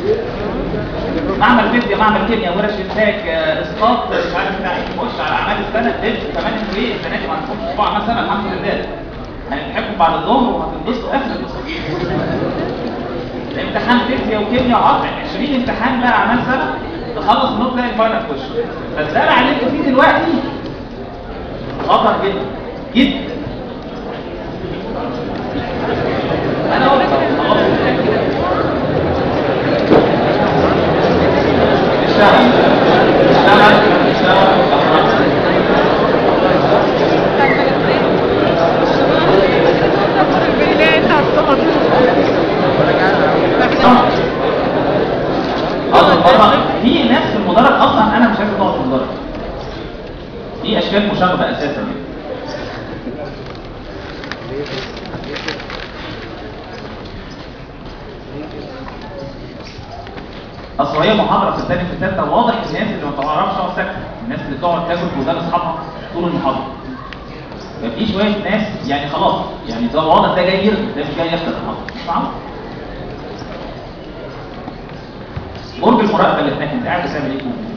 معمل فيزياء معمل كيمياء ورش انتاج آه، اسقاط مش عارف بتاع ايه تخش على اعمال السنه تدرس كمان انتوا ايه السنه دي ما عندكمش اسبوع اعمال سنه الحمد لله هنمتحنكم بعد الظهر وهتنبسطوا اخر الانبساط امتحان فيزياء وكيمياء وعصر 20 امتحان بقى اعمال سنه تخلص النوت تلاقي الفاينل تخش فالزرع عليك فيه دلوقتي خطر جدا جدا انا قلت خلاص اشتغل اشتغل اشتغل اصلا بره في ناس في المدرج اصلا انا مش عايز اقعد في المدرج في اشكال مشاغبه اساسا يعني اصل هي محاضره في الثاني في الثالثه واضح الناس اللي ما تعرفش تقعد ساكته الناس اللي بتقعد تاكل في ودان اصحابها طول المحاضره ففي شويه ناس يعني خلاص يعني ده واضح ده جاي يرغي ده مش جاي يحضر المحاضره مش معروف برج المراقبه اللي هناك انت قاعد بتعمل ايه جوه؟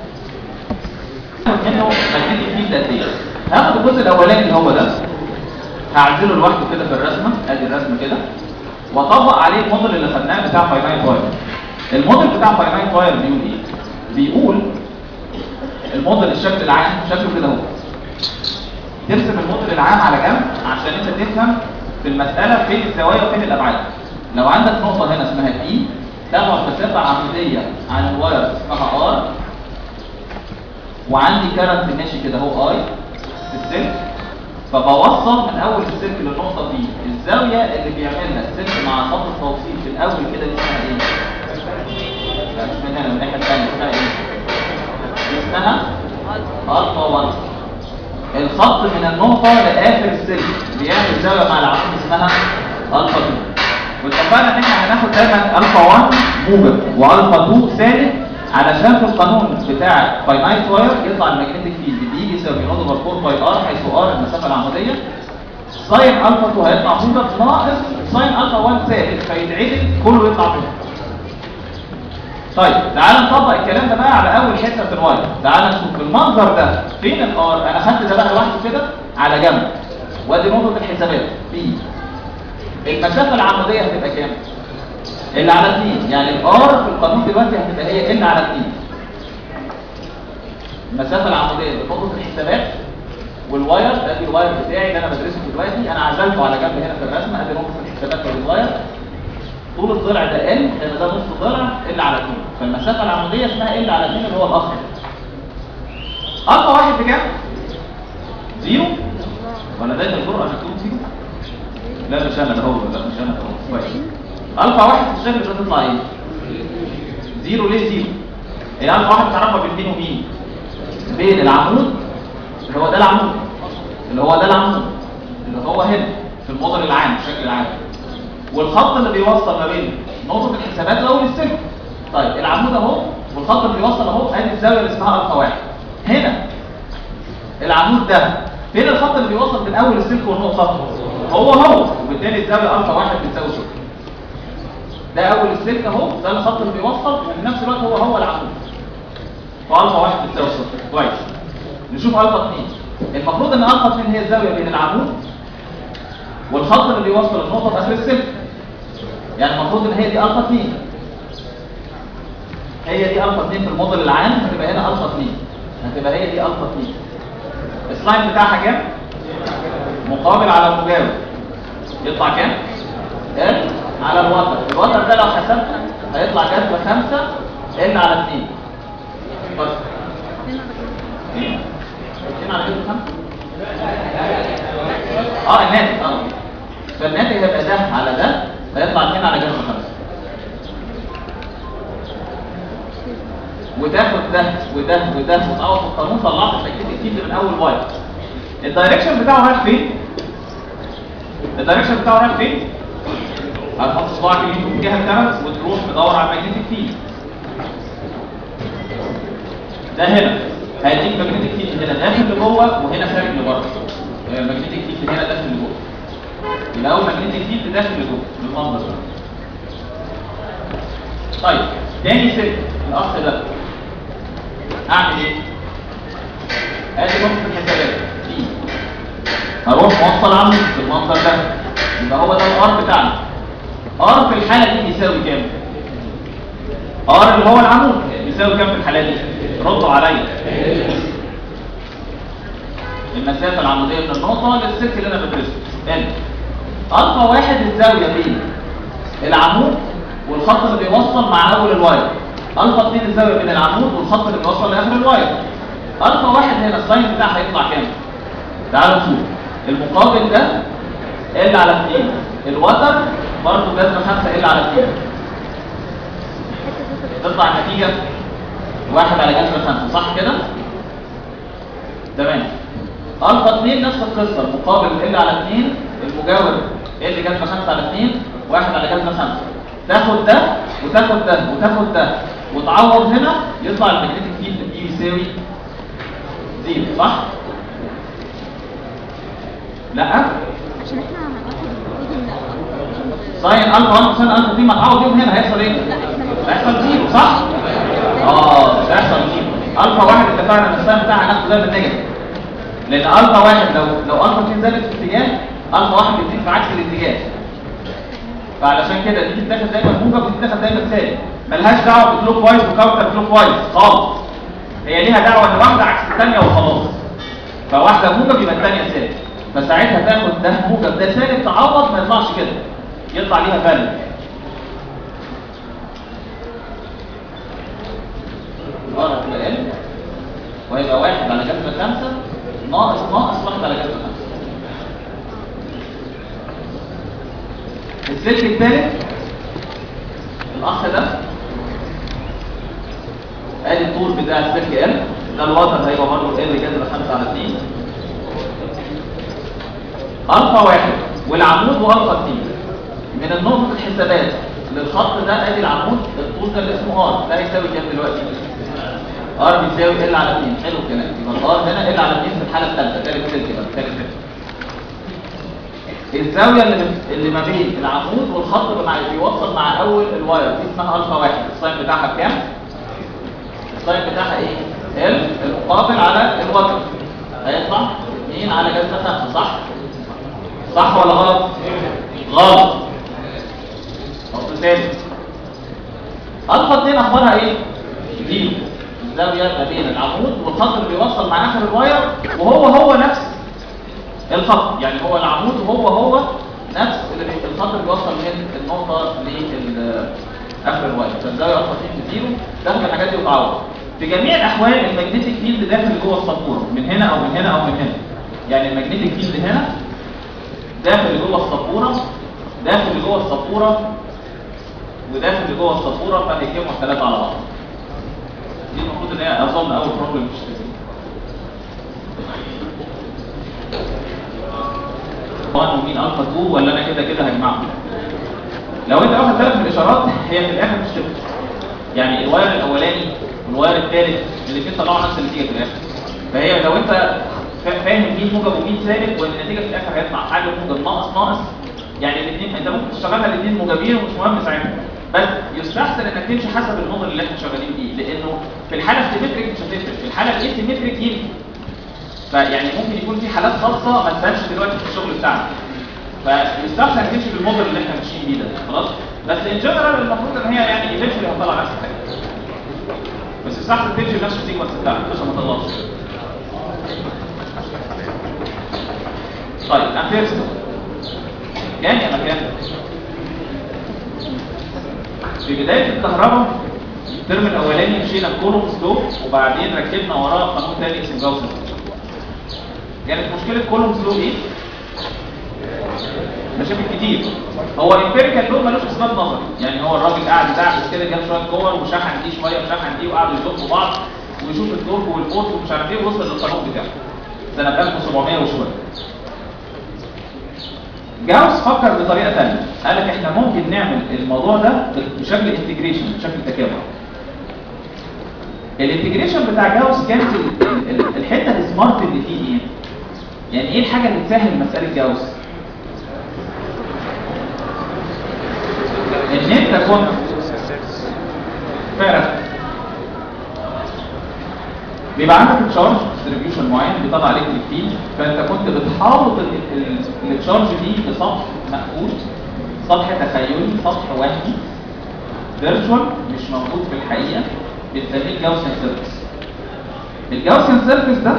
هاخد منه ماجنتيك فيلد قد ايه؟ هاخد الجزء الاولاني اللي هو ده هعزله لوحده كده في الرسمه ادي الرسمه كده واطبق عليه الموديل اللي خدناه بتاع فاينايت واير الموديل بتاع فاينايت واير بيقول ايه؟ بيقول الموديل الشكل العام شكله كده اهو ترسم الموديل العام على جنب عشان انت تفهم في المساله فين الزوايا وفين الابعاد لو عندك نقطه هنا اسمها اي تبعد مسافه عموديه عن الواير اسمها ار وعندي كارنت ماشي كده اهو اي في السلك فبوصل من اول السلك للنقطه دي الزاويه اللي بيعملها السلك مع خط التوصيل في الاول كده دي اسمها ايه؟ لا مش من هنا من الناحيه الثانيه اسمها ايه؟ دي اسمها الفا 1 الخط من النقطه لاخر السلك بيعمل زاويه مع العمود اسمها الفا 2 واتفقنا ان احنا هناخد دايما الفا 1 موجب والفا 2 سالب علشان في القانون بتاع فاينايت واير يطلع الماجنتيك فيلد بيجي يساوي نود اوفر 4 باي ار حيث ار المسافه العموديه ساين الفا 2 هيطلع موجب ناقص ساين الفا 1 سالب فيتعدل كله يطلع موجب طيب تعال نطبق الكلام ده بقى على اول حته في الواير تعال نشوف المنظر ده فين الار انا خدت ده بقى لوحده كده على جنب وادي نقطه الحسابات بي المسافه العموديه هتبقى كام اللي على 2 يعني الار في القانون دلوقتي هتبقى هي ال على 2 المسافه العموديه لنقطه الحسابات والواير ادي الواير بتاعي اللي انا بدرسه دلوقتي انا عزلته على جنب هنا في الرسمه ادي نقطه الحسابات والواير طول الضلع ده ال لان ده نص ضلع ال على 2 فالمسافه العموديه اسمها ال على 2 اللي هو الاخر الفا واحد بكام؟ زيرو ولا ده الدكتور عشان تقول زيرو؟ لا مش انا ده هو لا مش انا ده هو كويس الفا واحد في الشكل ده تطلع ايه؟ زيرو ليه زيرو؟ هي الفا واحد تعرفها بين مين ومين؟ بين العمود اللي هو ده العمود اللي هو ده العمود اللي هو هنا في الموديل العام بشكل عام والخط اللي بيوصل ما بين نقطة الحسابات الأول السلك طيب العمود اهو والخط اللي بيوصل اهو ادي الزاوية اللي اسمها الفا واحد هنا العمود ده فين الخط اللي بيوصل من اول السلك والنقطة هو هو وبالتالي الزاوية الفا واحد بتساوي صفر ده اول السلك اهو ده الخط اللي بيوصل وفي نفس الوقت هو هو العمود فالفا واحد بتساوي صفر كويس نشوف الفا 2 المفروض ان الفا 2 هي الزاويه بين العمود والخط اللي بيوصل النقطه باخر السلك يعني المفروض ان هي دي الفا 2 هي دي الفا 2 في الموديل العام هتبقى هنا الفا 2 هتبقى هي دي الفا 2 السلايد بتاعها كام مقابل على المجاور يطلع كام ال على الوتر الوتر ده لو حسبت هيطلع جذر 5 ال على 2 بس ايه 2 على جذر 5 اه الناتج اه فالناتج هيبقى ده على ده هيطلع 2 على جذر 5 وتاخد ده وده وده وتعوض في القانون طلعت التكتيك الكيد من اول واير الدايركشن بتاعه رايح فين؟ الدايركشن بتاعه رايح فين؟ هتحط صباعك اليمين في الجهه الثالث وتروح تدور على الماجنتيك فيلد ده هنا هيديك ماجنتيك فيلد هنا داخل لجوه وهنا خارج لبره الماجنتيك فيلد هنا داخل لجوه يبقى اول ماجنتيك فيلد داخل لجوه بالمنظر ده طيب تاني ست الاخ ده اعمل ايه؟ ادي نقطه الحسابات دي هروح موصل عمود بالمنظر ده يبقى هو ده الار بتاعنا ار في الحاله دي بيساوي كام؟ ار اللي هو العمود بيساوي كام في الحاله دي؟ ردوا عليا المسافه العموديه من النقطه للسلك اللي انا بدرسه ان الفا واحد الزاويه بين العمود والخط اللي بيوصل مع اول الواير الفا 2 الزاويه بين العمود والخط اللي بيوصل لاخر الواير الفا واحد هنا الساين بتاعها هيطلع كام؟ تعالوا نشوف المقابل ده ال على 2 الوتر برضه جذر 5 ال على 2 تطلع النتيجه 1 على جذر 5 صح كده؟ تمام الفا 2 نفس القصه المقابل ال على 2 المجاور ال جذر 5 على 2 1 على جذر 5 تاخد ده وتاخد ده وتاخد ده وتعوض هنا يطلع الماجنتيك فيلد دي يساوي زيرو صح؟ لا عشان احنا هناخد المفروض ان ساين الفا 1 ساين الفا دي ما تعوض يوم هنا هيحصل ايه؟ هيحصل زيرو صح؟ اه هيحصل زيرو الفا واحد اتفقنا ان الساين بتاعها هناخده دايما نيجاتيف لان الفا واحد لو لو الفا 2 زادت في اتجاه الفا واحد بتزيد في عكس الاتجاه فعلشان كده دي بتتاخد دايما موجب ودي بتتاخد دايما سالب ملهاش دعوه بكلوك وايز وكاونتر كلوك وايز خالص هي ليها دعوه ان واحده عكس الثانيه وخلاص فواحده موجب يبقى الثانيه سالب فساعتها تاخد ده موجب ده سالب تعوض ما يطلعش كده يطلع ليها فاليو ار تبقى ال ويبقى واحد على جذر خمسة ناقص ناقص واحد على جذر خمسة السلك الثالث الاخ ده ادي الطول بتاع السلك ال ده الوتر هيبقى برضه ال جذر 5 على 2 الفا واحد والعمود والفا 2 من النقطة الحسابات للخط ده ادي العمود الطول ده اللي اسمه ار ده هيساوي كام دلوقتي؟ ار بيساوي ال على 2 حلو الكلام يبقى الار هنا ال على 2 في الحالة الثالثة ثالث سلك يبقى ثالث سلك الزاوية اللي اللي ما بين العمود والخط اللي مع بيوصل مع اول الواير دي اسمها الفا واحد الساين بتاعها بكام؟ الساين بتاعها ايه؟ ال المقابل على الوتر هيطلع 2 على جذر 5 صح؟ صح ولا غلط؟ غلط نقطة تاني الفا 2 اخبارها ايه؟ زيرو الزاوية ما بين العمود والخط اللي بيوصل مع اخر الواير وهو هو نفس الخط يعني هو العمود وهو هو نفس اللي بي- الخط اللي بيوصل من النقطة لآخر الواير فالزاوية الفا 2 بزيرو داخل الحاجات دي وتعوض في جميع الاحوال الماجنتيك فيلد داخل جوه السبوره من هنا او من هنا او من هنا يعني الماجنتيك فيلد هنا داخل جوه السبوره داخل جوه السبوره وداخل جوه السبوره فهيجمعوا الثلاثه على بعض دي المفروض ان هي اظن اول بروبلم مش كده طبعا ومين الفا 2 ولا انا كده كده هجمعهم لو انت واخد بالك من الاشارات هي في الاخر مش تفرق يعني الواير الاولاني والواير الثالث الاثنين طلعوا نفس النتيجه في الاخر فهي لو انت فا- فاهم مين موجب ومين سالب وان النتيجه في الاخر هيطلع حاجه موجب ناقص ناقص يعني الاثنين انت ممكن تشتغلها الاثنين موجبين ومش مهم ساعتها بس يستحسن انك تمشي حسب الموديل اللي احنا شغالين بيه لانه في الحاله السيمتريك مش هتفرق في الحاله الاسيمتريك يمكن فيعني ممكن يكون في حالات خاصه ما تبانش دلوقتي في الشغل بتاعنا فيستحسن تمشي بالموديل اللي احنا ماشيين بيه ده خلاص بس ان جنرال المفروض ان هي يعني ايفنشولي هتطلع نفس الحاجه بس يستحسن تمشي بنفس السيكونس بتاعك عشان ما تطلعش طيب امبير ستو كام يا مكان في بدايه الكهرباء الترم الاولاني مشينا بكولوم سلو وبعدين ركبنا وراه قانون تاني اسمه جاوسن كانت مشكله كولوم سلو ايه؟ مشاكل كتير هو امبيريكال لود ملوش اثبات نظري يعني هو الراجل قاعد يدعبس كده جاب شويه كور وشحن دي شويه وشحن دي وقعدوا يزقوا بعض ويشوف الدور والفورس ومش عارف ايه ووصل للقانون بتاعه سنه 1700 وشويه جاوس فكر بطريقه ثانيه قال لك احنا ممكن نعمل الموضوع ده بشكل انتجريشن بشكل تكامل الانتجريشن بتاع جاوس كانت ال- ال- الحته السمارت اللي فيه ايه يعني ايه الحاجه اللي تسهل مساله جاوس ان انت كنت فعلا بيبقى عندك تشارج ديستريبيوشن معين بيطلع عليك الفيل فانت كنت بتحاوط ال- ال- التشارج دي بسطح مقفول سطح تخيلي سطح وهمي فيرتشوال مش موجود في الحقيقه بنسميه جاوسن سيرفيس الجاوسن سيرفيس ده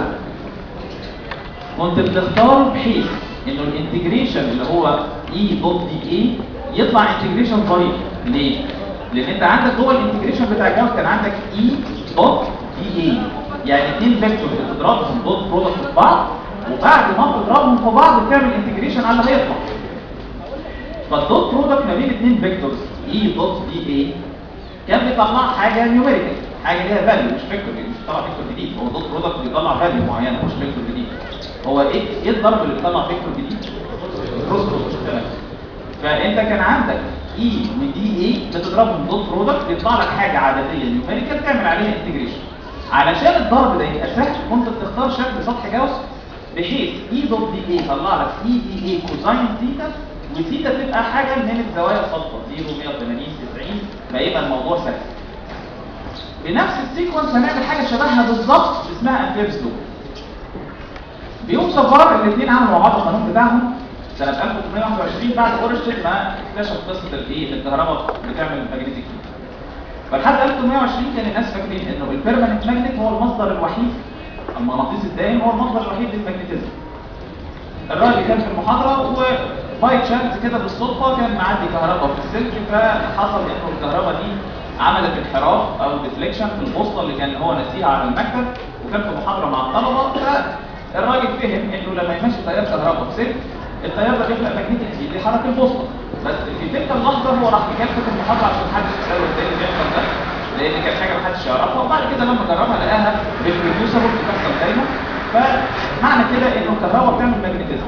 كنت بتختار بحيث انه الانتجريشن اللي هو اي دوت دي اي يطلع انتجريشن ظريف ليه؟ لان انت عندك جوه الانتجريشن بتاع الجاوس كان عندك اي دوت دي اي يعني اثنين فيكتور بتضربهم دوت برودكت في بعض وبعد ما بتضربهم في بعض بتعمل انتجريشن على اللي هيطلع فالدوت برودكت ما بين اثنين فيكتورز اي دوت دي اي كان بيطلع حاجه نيوميريكال حاجه ليها فاليو مش فيكتور مش طلع فيكتور جديد هو دوت برودكت بيطلع فاليو معينه مش فيكتور جديد هو ايه ايه الضرب اللي بيطلع فيكتور جديد كروس برودكت تمام فانت كان عندك اي ودي اي بتضربهم دوت برودكت بيطلع لك حاجه عدديه نيوميريكال تعمل عليها انتجريشن علشان الضرب ده يبقى سهل كنت بتختار شكل سطح جاوس بحيث اي دوت دي اي يطلع لك اي دي اي كوزاين ثيتا وثيتا تبقى حاجه من الزوايا الصفراء 0 180 90 فيبقى الموضوع سهل بنفس السيكونس هنعمل حاجه شبهها بالظبط اسمها امبيرز لو بيوصف بار الاثنين عملوا مع بعض القانون بتاعهم سنه 1821 بعد اورشتين ما اكتشف قصه الايه الكهرباء بتعمل ماجنتيك فيلد فلحد 1820 كان الناس فاكرين انه البيرمننت ماجنت هو المصدر الوحيد المغناطيس الدائم هو المصدر الوحيد للماجنتيزم الراجل كان في المحاضره وباي تشانس كده بالصدفه كان معدي كهرباء في السلك فحصل انه الكهرباء دي عملت انحراف او ديفليكشن في البوصله اللي كان هو ناسيها على المكتب وكان في محاضره مع الطلبه فالراجل فهم انه لما يمشي تيار كهرباء في سلك التيار ده بيخلق ماجنتيك فيلد يحرك البوصله بس في تلك اللحظه هو راح يكلفت المحاضره عشان محدش يسال ازاي اللي بيحصل ده لان كانت حاجه محدش يعرفها وبعد كده لما جربها لقاها ريبروديوسبل بتحصل دايما فمعنى كده انه الكهرباء بتعمل ماجنتيزم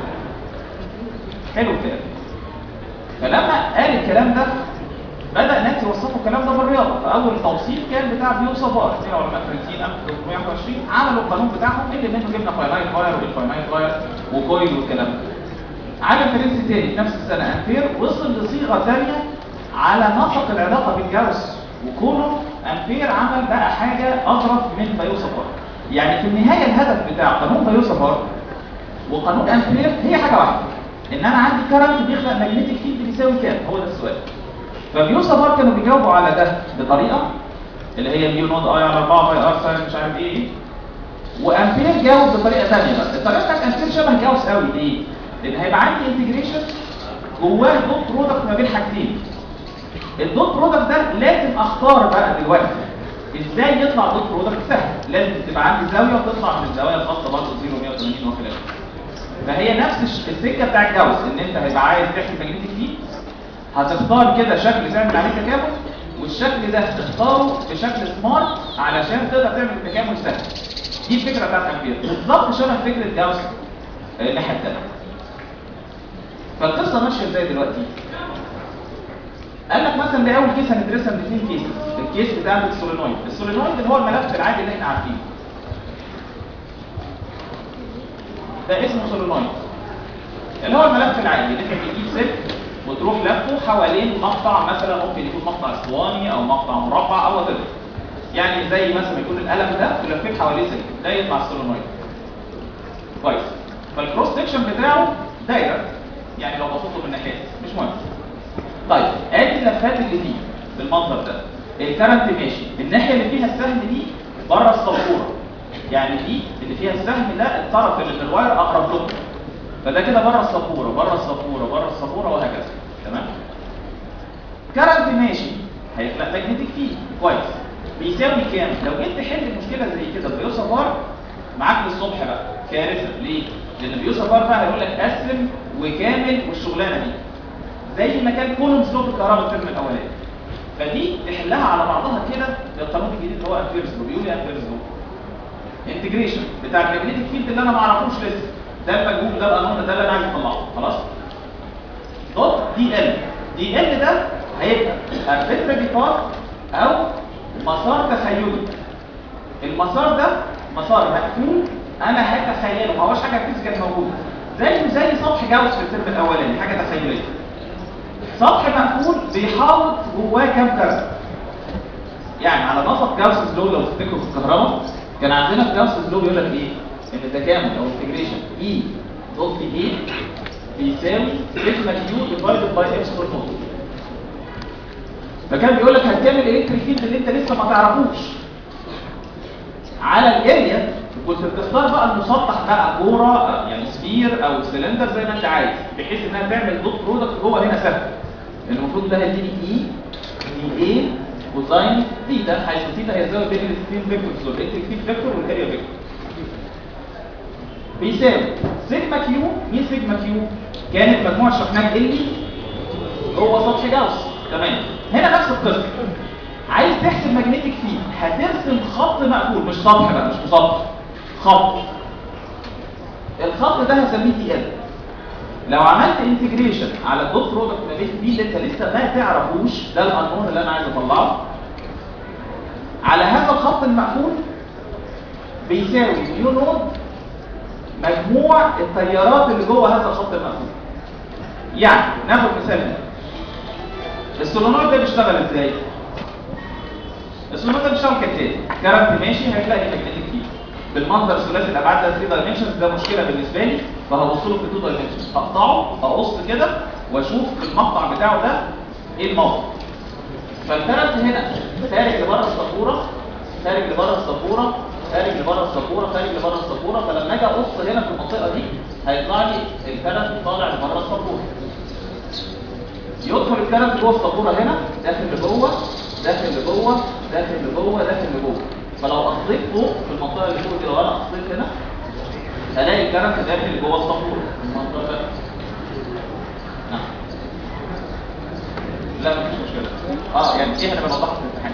حلو الكلام فلما قال الكلام ده بدا ناس يوصفوا الكلام ده بالرياضه فاول توصيف كان بتاع بيوصف بار في علماء فرنسيين 1821 عملوا القانون بتاعهم اللي منه جبنا فاينايت واير والفاينايت واير وكويل والكلام ده عالم فرنسي تاني في نفس السنه امبير وصل لصيغه ثانيه على نسق العلاقه بين جاوس وكولوم امبير عمل بقى حاجه اظرف من فيوسفار يعني في النهايه الهدف بتاع قانون فيوسفار وقانون امبير هي حاجه واحده ان انا عندي كرنت بيخلق ماجنتيك فيلد بيساوي كام هو ده السؤال فبيوسفار كانوا بيجاوبوا على ده بطريقه اللي هي ميو نود اي على 4 باي ار ساين مش عارف ايه وامبير جاوب بطريقه ثانيه بقى الطريقه بتاعت امبير شبه جاوس قوي ليه؟ لان هيبقى عندي انتجريشن جواه دوت برودكت ما بين حاجتين الدوت برودكت ده لازم اختار بقى دلوقتي ازاي يطلع دوت برودكت سهل لازم تبقى عندي زاويه وتطلع من الزوايا الخاصه برضه 0 180 وكده فهي نفس الش- السكه بتاع الجوز ان انت هيبقى عايز تحكي ماجنتيك فيه هتختار كده شكل تعمل عليه تكامل والشكل ده تختاره بشكل سمارت علشان تقدر تعمل التكامل سهل دي الفكره بتاعت امبير بالظبط شبه فكره جاوس آه، الناحيه الثانيه فالقصه ماشيه ازاي دلوقتي قال لك مثلا ده اول كيس هندرسها من اثنين كيسز الكيس بتاع السولينويد السولينويد اللي هو الملف العادي اللي احنا عارفينه ده اسمه سولينويد اللي هو الملف العادي اللي انت بتجيب سلك وتروح لفه حوالين مقطع مثلا ممكن يكون مقطع اسطواني او مقطع مربع او غيره يعني زي مثلا يكون القلم ده ولفيت حواليه سلك ده يطلع السولينويد كويس فالكروس سكشن بتاعه دايره يعني لو بصيته من الناحيه مش مهم طيب ادي اللفات اللي فيه بالمنظر ده الكرنت ماشي الناحيه اللي فيها السهم دي بره السبوره يعني دي اللي فيها السهم ده الطرف اللي في الواير اقرب له فده كده بره السبوره بره السبوره بره السبوره وهكذا تمام كرنت ماشي هيخلق ماجنتيك فيه كويس بيساوي كام لو جيت تحل مشكله زي كده بيوصل بار معاك للصبح بقى كارثه ليه لان بيوصل بار بقى هيقول لك قسم وكامل والشغلانه دي زي ما كان كولوم سلوب الكهرباء الترم الاولاني فدي تحلها على بعضها كده بالقانون الجديد اللي هو امبيرز لو بيقول ايه امبيرز لو انتجريشن بتاع الماجنتيك فيلد اللي انا ما اعرفوش لسه ده المجهول ده القانون ده اللي انا عايز اطلعه خلاص دوت دي ال دي ال ده هيبقى arbitrary path او مسار تخيلي المسار ده مسار مقفول انا هتخيله ما هوش حاجه فيزيكال موجوده زيه زي سطح جاوس في الترم الاولاني حاجه تخيليه سطح مقفول بيحاوط جواه كام كارت يعني على نسق جاوس لو لو تفتكروا في الكهرباء كان عندنا في جاوس لو بيقول لك ايه ان التكامل او انتجريشن اي دوت اي بيساوي سيجما كيو ديفايدد باي اكس بور نوت فكان بيقول لك هتكمل الالكتريك فيلد اللي انت لسه ما تعرفوش على الاريا كنت بتختار بقى المسطح بقى كوره يعني سفير او سلندر زي ما انت عايز بحيث انها تعمل دوت برودكت جوه هنا ثابت المفروض ده هيديني اي دي اي كوزاين ثيتا حيث ثيتا هي الزاويه بين الاثنين فيكتورز الالكتريك فيلد فيكتور والاريا فيكتور بيساوي سيجما كيو مين سيجما كيو كانت مجموعه شحنات اللي جوه سطح جاوس تمام هنا نفس القصه عايز تحسب ماجنتيك فيلد هترسم خط مقفول مش سطح بقى مش مسطح خط الخط ده هسميه دي ال لو عملت انتجريشن على الدوت برودكت ما بين دي اللي انت لسه ما تعرفوش ده القانون اللي انا عايز اطلعه على هذا الخط المقفول بيساوي نيو نود مجموع التيارات اللي جوه هذا الخط المقفول يعني ناخد مثال هنا السولونويد ده بيشتغل ازاي السولونويد ده بيشتغل كالتالي كارنت ماشي هتلاقي ماجنتيك فيه بالمنظر ثلاثي الابعاد ده 3 دايمنشنز ده مشكله بالنسبه لي فهبص له في 2 دايمنشنز اقطعه اقص كده واشوف المقطع بتاعه ده ايه الموقع فالكارنت هنا خارج لبره السبوره خارج لبره السبوره خارج لبره السبوره خارج لبره السبوره فلما اجي اقص هنا في المنطقه دي هيطلع لي الكارنت طالع لبره السبوره يدخل الكارنت جوه السبوره هنا داخل لجوه داخل لجوه داخل لجوه داخل لجوه فلو قصيت فوق في المنطقه اللي فوق دي لو انا قصيت هنا هلاقي الكارنت داخل جوه السبوره المنطقه ده نعم لا مفيش مشكله اه يعني ايه احنا بنوضحها في الامتحان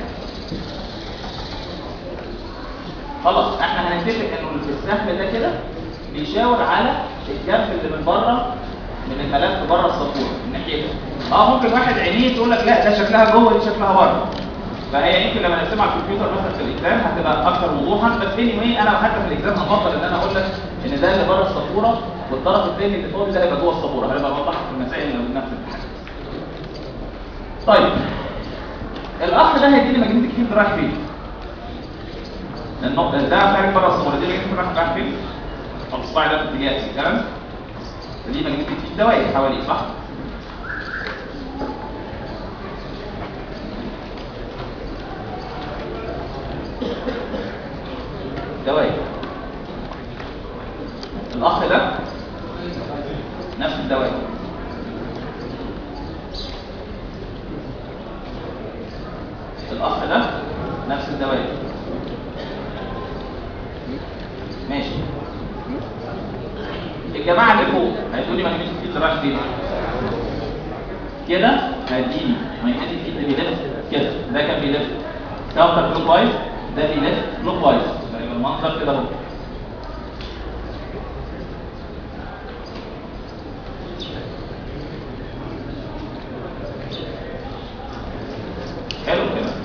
خلاص احنا هنتفق انه السهم ده كده بيشاور على الجنب اللي من بره من الملف بره السبوره الناحيه دي اه ممكن واحد عينيه تقول لك لا ده شكلها جوه دي شكلها بره فهي يمكن لما نرسمها على الكمبيوتر مثلا في الاكزام هتبقى اكثر وضوحا بس اني anyway انا حتى في الاكزام هفضل ان انا اقول لك ان ده اللي بره السبوره والطرف الثاني اللي فوق ده هيبقى جوه السبوره هنبقى نوضحها في المسائل اللي قلناها في الامتحان طيب الاخ ده هيديني ماجنتيك فيلد رايح فين؟ النقطه ده خارج بره السبوره دي ماجنتيك رايح رايح فين؟ طب الصباع ده في اتجاه الكلام دي ماجنتيك فيلد دوائر حواليه صح؟ دوائر الاخ ده نفس الدوائر الاخ ده نفس الدوائر ماشي الجماعه اللي فوق هيدوني ماجنتيك فيلد رايح فين كده هيديني ماجنتيك فيلد بيلف كده ده كان بيلف كاونتر كلوك وايز ده بيلف كلوك وايز يبقى المنظر كده اهو حلو كده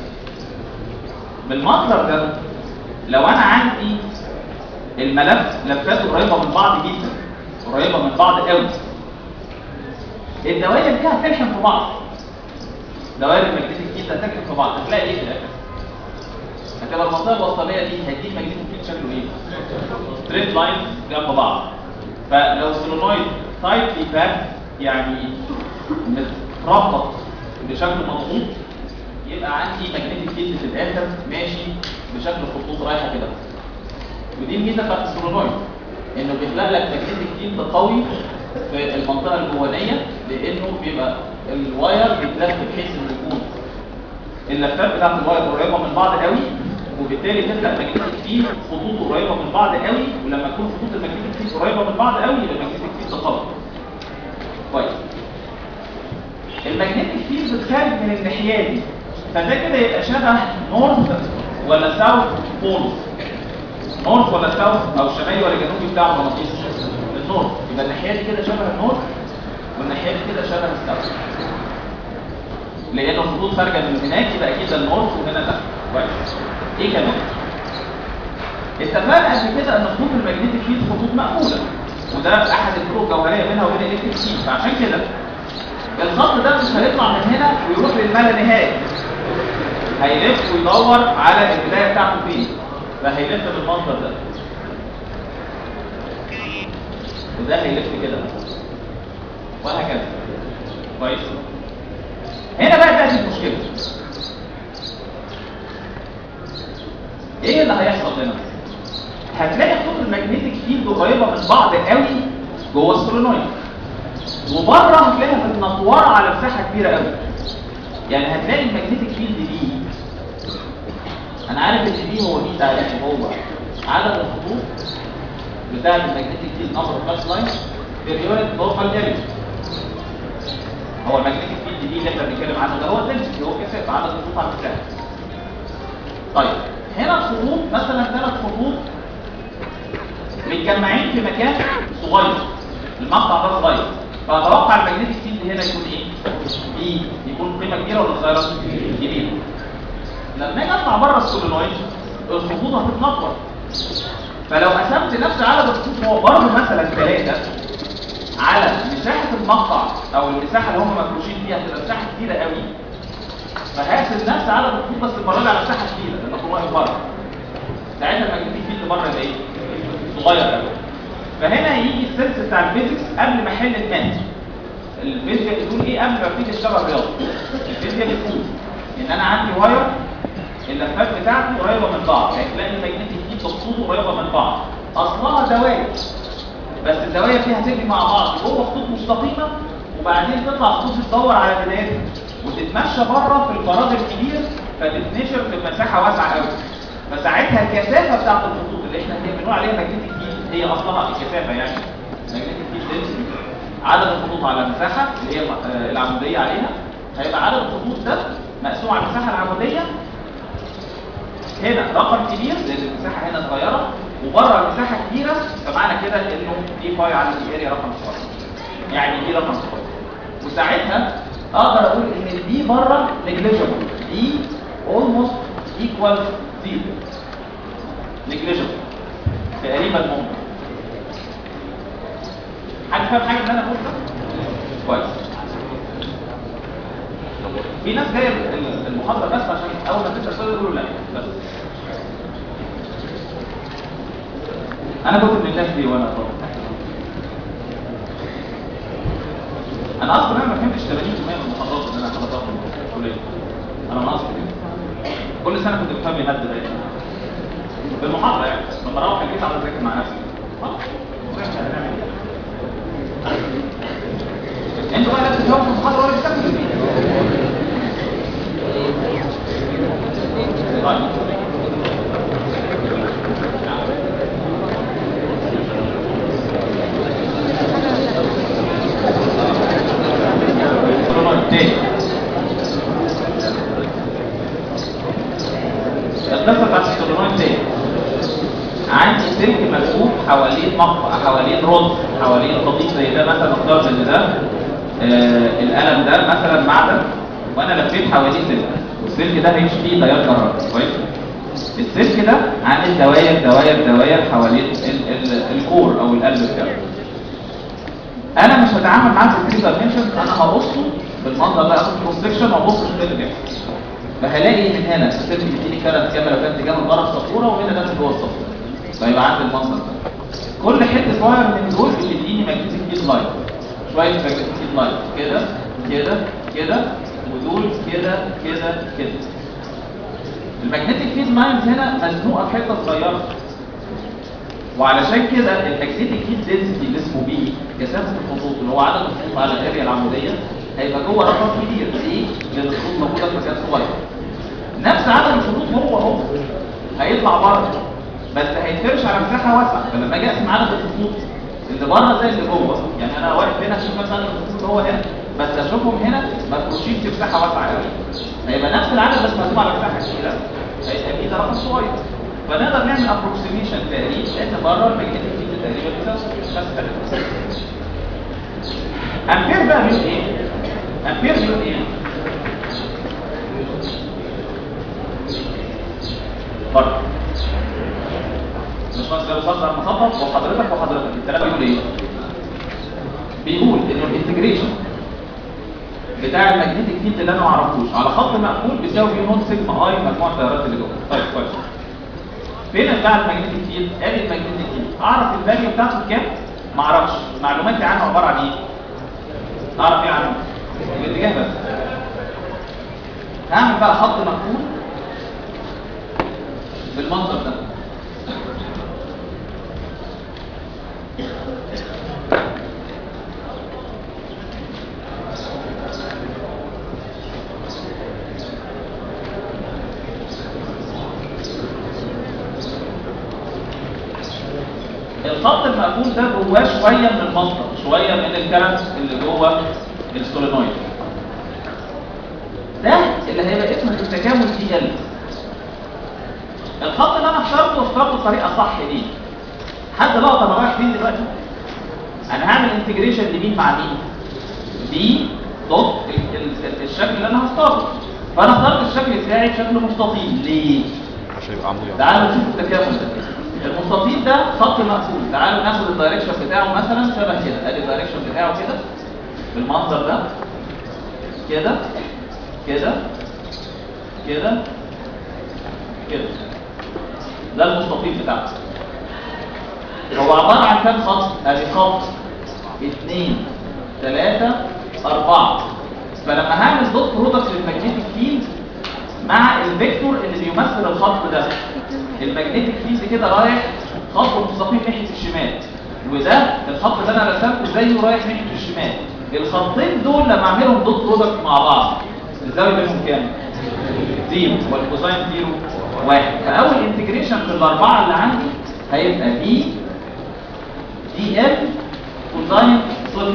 بالمنظر ده لو انا عندي الملف لفاته قريبه من بعض جدا قريبه من بعض قوي الدوائر دي هتلحم في بعض دوائر الماجنتيك دي هتلحم في بعض هتلاقي ايه في الاخر هتبقى المنطقه الوسطانيه دي هيديك ماجنتيك فيلد شكله ايه؟ ستريت لاين جنب بعض فلو السولونويد تايتلي باك يعني متربط بشكل مضغوط يبقى عندي ماجنتيك فيلد في الاخر ماشي بشكل خطوط رايحه كده ودي الميزه بتاعت السولونويد انه بيخلق لك ماجنتيك فيلد قوي في المنطقه الجوانيه لانه بيبقى الواير بيتلف بحيث انه يكون اللفات بتاعت الواير قريبه من بعض قوي وبالتالي تخلق ماجنتيك فيلد خطوط قريبه من بعض قوي ولما تكون خطوط الماجنتيك فيلد قريبه من بعض قوي يبقى الماجنتيك فيلد قوي كويس الماجنتيك فيلد خارج من الناحيه دي فده كده يبقى شبه نورث ولا ساوث بولز نورث ولا ساوث او شمالي ولا جنوبي بتاع المغناطيس النورث يبقى الناحيه دي كده شبه النورث والناحيه دي كده شبه الساوث لان الخطوط خارجه من هناك يبقى اكيد ده النورث وهنا ده كويس ايه كمان اتفقنا قبل كده ان خطوط الماجنتيك فيلد خطوط مقفوله وده احد الفروق الجوهريه بينها وبين الالكتريك فيلد فعشان كده الخط ده مش هيطلع من هنا ويروح للملا نهائي هيلف ويدور على البدايه بتاعته فين فهيلف بالمنظر ده وده هيلف كده وهكذا كويس هنا بقى تاتي المشكله ايه اللي هيحصل هنا هتلاقي خطوط الماجنتيك فيلد قريبه من بعض قوي جوه السولينويد وبره هتلاقيها متنطوره على مساحه كبيره قوي يعني هتلاقي الماجنتيك فيلد دي انا عارف ان دي هو دي تعريف هو عدد الخطوط بتاعه الماجنتيك فيلد نمبر فلاش لاين بيريود نورمال اريا هو الماجنتيك فيلد دي اللي احنا بنتكلم عنه ده هو الدنسيتي هو كثافه عدد الخطوط على المساحه طيب هنا الخطوط مثلا ثلاث خطوط متجمعين في مكان صغير المقطع ده صغير فاتوقع الماجنتيك فيلد هنا يكون ايه؟ بي يكون قيمه كبيره ولا صغيره؟ كبيره لما اجي اطلع بره السولينويد الخطوط هتتنطور فلو قسمت نفس عدد الخطوط هو برضه مثلا ثلاثه على مساحه المقطع او المساحه اللي هم مفروشين فيها هتبقى مساحه كبيره قوي فهقسم نفس عدد الخطوط بس المره دي على مساحه كبيره لان الخطوط واقف بره ساعتها الماجنتيك فيلد بره يبقى ايه؟ صغير قوي فهنا يجي السنس بتاع الفيزيكس قبل ما احل الماث الفيزياء بتقول ايه قبل ما ابتدي اشتغل رياضه الفيزياء بتقول ان انا عندي واير اللفات بتاعته قريبه من بعض هتلاقي الماجنتيك فيلد خطوطه قريبه من بعض اصلها دوائر بس الدوائر دي هتجري مع بعض جوه خطوط مستقيمه وبعدين تطلع خطوط تدور على بدايتها وتتمشى بره في الفراغ الكبير فتتنشر في مساحه واسعه قوي فساعتها الكثافه بتاعت الخطوط اللي احنا بنقول عليها ماجنتيك فيلد هي اصلها الكثافه يعني ماجنتيك فيلد density. عدد الخطوط على المساحه اللي هي آه، العموديه عليها هيبقى عدد الخطوط ده مقسوم على المساحه العموديه هنا رقم كبير لان المساحه هنا صغيره وبره المساحه كبيره فمعنى كده انه دي باي على دي اريا رقم صغير يعني دي رقم صغير وساعتها اقدر اقول ان البي بره نيجليجبل دي اولموست ايكوال زيرو نيجليجبل تقريبا ممكن حد فاهم حاجه من اللي انا قلته كويس في ناس جايه ال- المحاضره بس عشان اول ما تسال سؤال يقولوا لا بس انا كنت من الناس دي وانا طالب انا اصلا انا ما فهمتش 80% من المحاضرات اللي انا حضرتها في الكليه انا من اصلا كل سنه كنت بفهم ماده ده في المحاضره يعني لما اروح البيت اقعد اذاكر مع نفسي خلاص إحنا هنعمل إيه؟ انتوا بقى لازم تفهموا في المحاضره ولا بتاخدوا البيت طيب طبعاً تاني. القصه بتاعت السولونويد تاني عندي سلك ملفوف حوالين مقطع حوالين رد حوالين خطيط زي ده مثلا اختار ان ده آه القلم ده مثلا معدن وانا لفيت حواليه سلك والسلك ده هيمشي فيه تيار كهرباء كويس السلك ده عامل دوائر دوائر دوائر حوالين ال ال الكور او القلب بتاعه انا مش هتعامل معاه في 3 دايمنشن انا هبصه بالمنظر ده اخد كروس سكشن وابص في اللي بيحصل فهلاقي من هنا السلك بيديني كانت كاميرا كانت اتجاه من بره السبوره وهنا داخل جوه السبوره فيبقى عندي المنظر ده كل حته واير من دول بتديني ماجنتيك فيلد لاين شويه ماجنتيك فيلد لاين كده كده كده ودول كده كده كده الماجنتيك فيلد لاينز هنا مزنوقه في حته صغيره وعلشان كده الماجنتيك فيلد دنسيتي اللي اسمه بي كثافه الخطوط اللي هو عدد الخطوط على الاريا العموديه هيبقى جوه رقم كبير ليه؟ لان الخطوط موجوده في مكان صغير نفس عدد الخطوط هو هو هيطلع بره بس هيتفرش على مساحه واسعه فلما اجي اقسم عدد الخطوط اللي بره زي اللي جوه يعني انا واقف هنا اشوف مثلا الخطوط هو هنا بس اشوفهم هنا مفروشين في مساحه واسعه قوي هيبقى نفس العدد بس مقسوم على مساحه كبيره هيبقى في ده رقم صغير فنقدر نعمل ابروكسيميشن تقريب لان بره الماجنتيك فيلد تقريبا بتساوي بس امبير بقى بيقول ايه؟ امبير بيقول ايه؟ بره مش بس بس انا مخطط وحضرتك وحضرتك الثلاثه بيقول ايه؟ بيقول انه الانتجريشن بتاع الماجنتيك فيلد اللي انا ما اعرفوش على خط مقفول بيساوي في نوت سيجما اي مجموع التيارات اللي جوه طيب كويس فين بتاع الماجنتيك فيلد ادي الماجنتيك فيلد اعرف الفاليو بتاعته بكام ما اعرفش معلوماتي عنه عباره عن ايه اعرف ايه عنه الاتجاه بس هعمل بقى خط مقفول بالمنظر ده الخط المقفول ده جواه شويه من المنطق شويه من الكرنت اللي جوه السولينويد ده اللي هيبقى اسمه التكامل دي ال الخط اللي انا اخترته اخترته بطريقه صح دي حد لقط انا رايح فين دلوقتي انا هعمل انتجريشن لمين مع مين دي دوت ال- ال- الشكل اللي انا هختاره فانا اخترت الشكل بتاعي بشكل مستطيل ليه عشان يبقى عمودي تعالوا نشوف التكامل ده المستطيل ده خط مقفول تعالوا ناخد الدايركشن بتاعه مثلا شبه كده ادي الدايركشن بتاعه كده بالمنظر ده كده كده كده كده ده المستطيل بتاعه هو عبارة عن كام خط؟ ادي خط اثنين ثلاثة أربعة فلما هعمل دوت برودكت للماجنتيك فيلد مع الفيكتور اللي بيمثل الخط ده الماجنتيك فيلد كده رايح خط مستقيم ناحيه الشمال وده الخط اللي انا رسمته زيه رايح ناحيه الشمال الخطين دول لما اعملهم دوت برودكت مع بعض الزاويه بينهم كام؟ زيرو والكوساين زيرو واحد فاول انتجريشن في الاربعه اللي عندي هيبقى بي دي ال كوساين صفر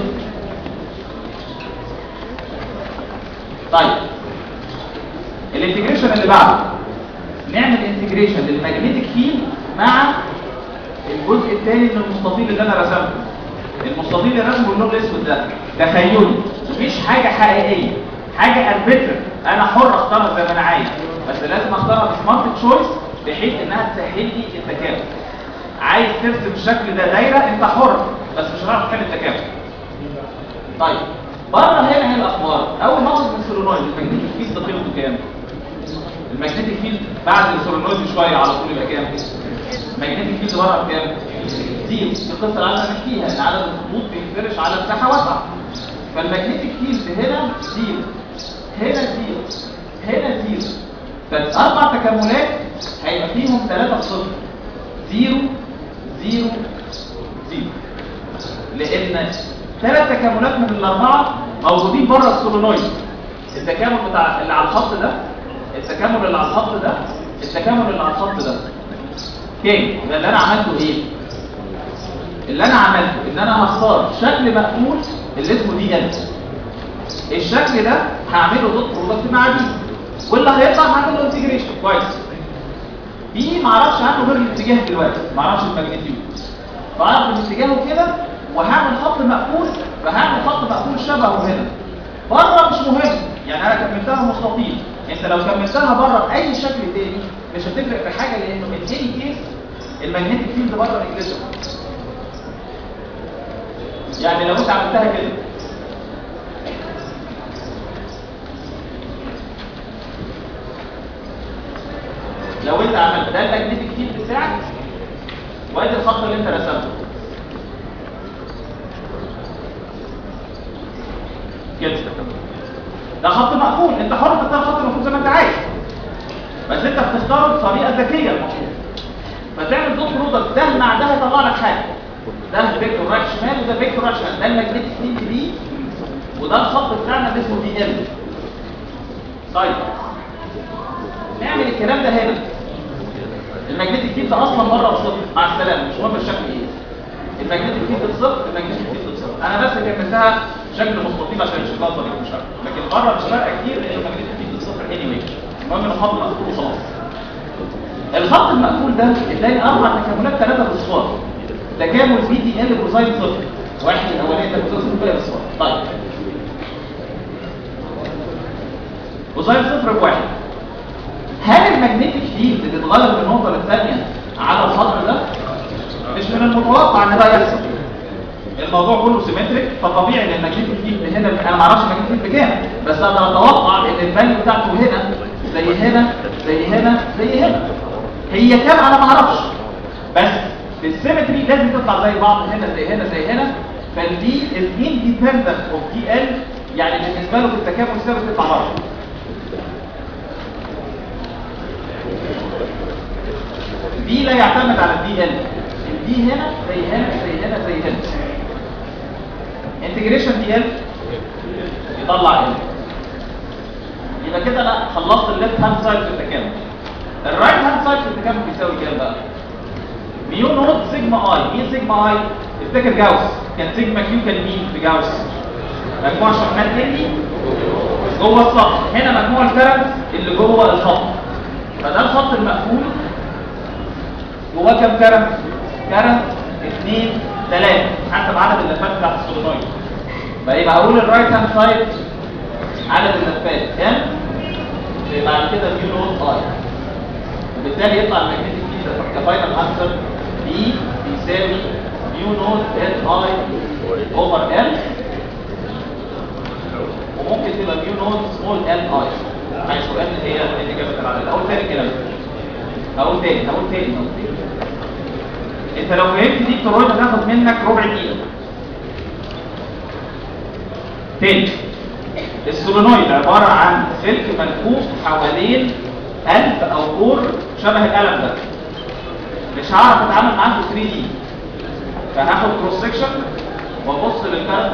طيب الانتجريشن اللي بعده نعمل انتجريشن للماجنتيك فيلد مع الجزء الثاني من المستطيل اللي انا رسمته المستطيل اللي رسمه باللون الاسود ده تخيلي مفيش حاجه حقيقيه حاجه اربيتر انا حر اختارها زي ما انا عايز بس لازم اختارها بسمارت تشويس بحيث انها تسهل لي التكامل عايز ترسم الشكل ده دايره انت حر بس مش هتعرف تعمل التكامل طيب بره هنا هي الاخبار اول ما اخد من السولينويد الماجنتيك فيلد قيمته كام الماجنتيك فيلد بعد السولينويد بشويه على طول يبقى كام الماجنتيك فيلد بره بكام زيرو دي القصه اللي انا بحكيها ان عدد الخطوط بينفرش على مساحه واسعه فالماجنتيك فيلد هنا زيرو هنا زيرو هنا زيرو فالاربع تكاملات هيبقى فيهم ثلاثه صفر زيرو زيرو زيرو لان ثلاث تكاملات من الاربعه موجودين بره السولينويد التكامل بتاع اللي على الخط ده التكامل اللي على الخط ده التكامل اللي على الخط ده تاني يبقى اللي انا عملته ايه اللي انا عملته ان انا هختار شكل مقفول اللي اسمه دي ال الشكل ده هعمله دوت برودكت مع دي واللي هيطلع هعمل له انتجريشن كويس دي معرفش عنه غير الاتجاه دلوقتي معرفش الماجنتيود فاعرف ان اتجاهه كده وهعمل خط مقفول فهعمل خط مقفول شبهه هنا بره مش مهم يعني انا كملتها مستطيل انت لو كملتها بره باي شكل تاني مش هتفرق في حاجه لانه ان اي كيس الماجنتيك فيلد بره نجلسه يعني لو انت عملتها كده لو انت عملت ده الماجنتيك فيلد بتاعك وادي الخط اللي انت رسمته كده ده خط مقفول انت حر تختار خط مقفول زي ما انت عايز بس انت بتختاره بطريقه ذكيه المفروض فتعمل دوت برودكت ده مع ده هيطلع لك حاجه ده فيكتور رايح شمال وده فيكتور رايح شمال ده الماجنتيك فيلد دي وده الخط بتاعنا اللي اسمه دي ال طيب نعمل الكلام ده هنا الماجنتيك فيلد اصلا بره بصفر مع السلامه مش مهم الشكل ايه الماجنتيك فيلد بصفر الماجنتيك فيلد بصفر انا بس كملتها شكل مستطيل عشان شكلها طريق مش عارف لكن بره مش فارقه كتير لان الماجنتيك فيلد بصفر اني واي المهم انه خط مقفول وخلاص الخط المقفول ده اداني اربع تكاملات ثلاثه باصفار تكامل بي دي ال كوزاين صفر واحد الاولاني ده كوزاين صفر بقى باصفار طيب كوزاين صفر بواحد هل الماجنتيك فيلد بيتغير من نقطه للثانيه على الخط ده مش من المتوقع ان ده يحصل الموضوع كله سيمتريك فطبيعي ان الماجنتيك فيلد هنا انا ما اعرفش الماجنتيك فيلد بكام بس اقدر اتوقع ان الفاليو بتاعته هنا زي هنا زي هنا زي هنا هي كام انا ما اعرفش بس السيمتري لازم تطلع زي بعض هنا زي هنا زي هنا فالدي الاندبندنت اوف دي ال يعني بالنسبه له في التكامل الثابت تطلع بره دي لا يعتمد على الدي ال الدي هنا زي هنا زي هنا زي هنا انتجريشن دي ال يطلع ال يبقى كده انا خلصت الليفت هاند سايد في التكامل الرايت هاند سايد في التكامل بيساوي كام بقى ميو نوت سيجما اي مين سيجما اي افتكر جاوس كان سيجما كيو كان مين في جاوس مجموع شحنات اللي جوه السطح هنا مجموع الكرنت اللي جوه الخط فده الخط المقفول جواه كام كرنت كرنت 2 3 حسب عدد اللفات بتاعت السولينويد فيبقى هقول الرايت هاند سايد عدد اللفات كام بعد كده ميو نوت اي وبالتالي يطلع الماجنتيك فيلد كفاينل انسر بي بيساوي ميو نوت ال اي اوفر ال وممكن تبقى ميو نوت سمول ال اي حيث ال هي اللي جابت العدد اقول تاني الكلام هقول تاني هقول تاني هقول تاني انت لو فهمت دي الترويد هتاخد منك ربع دقيقه تاني السولينويد عباره عن سلك ملفوف حوالين قلب او كور شبه القلم ده مش هعرف اتعامل معاه في 3 دي فهاخد كروس سكشن وابص للكرنت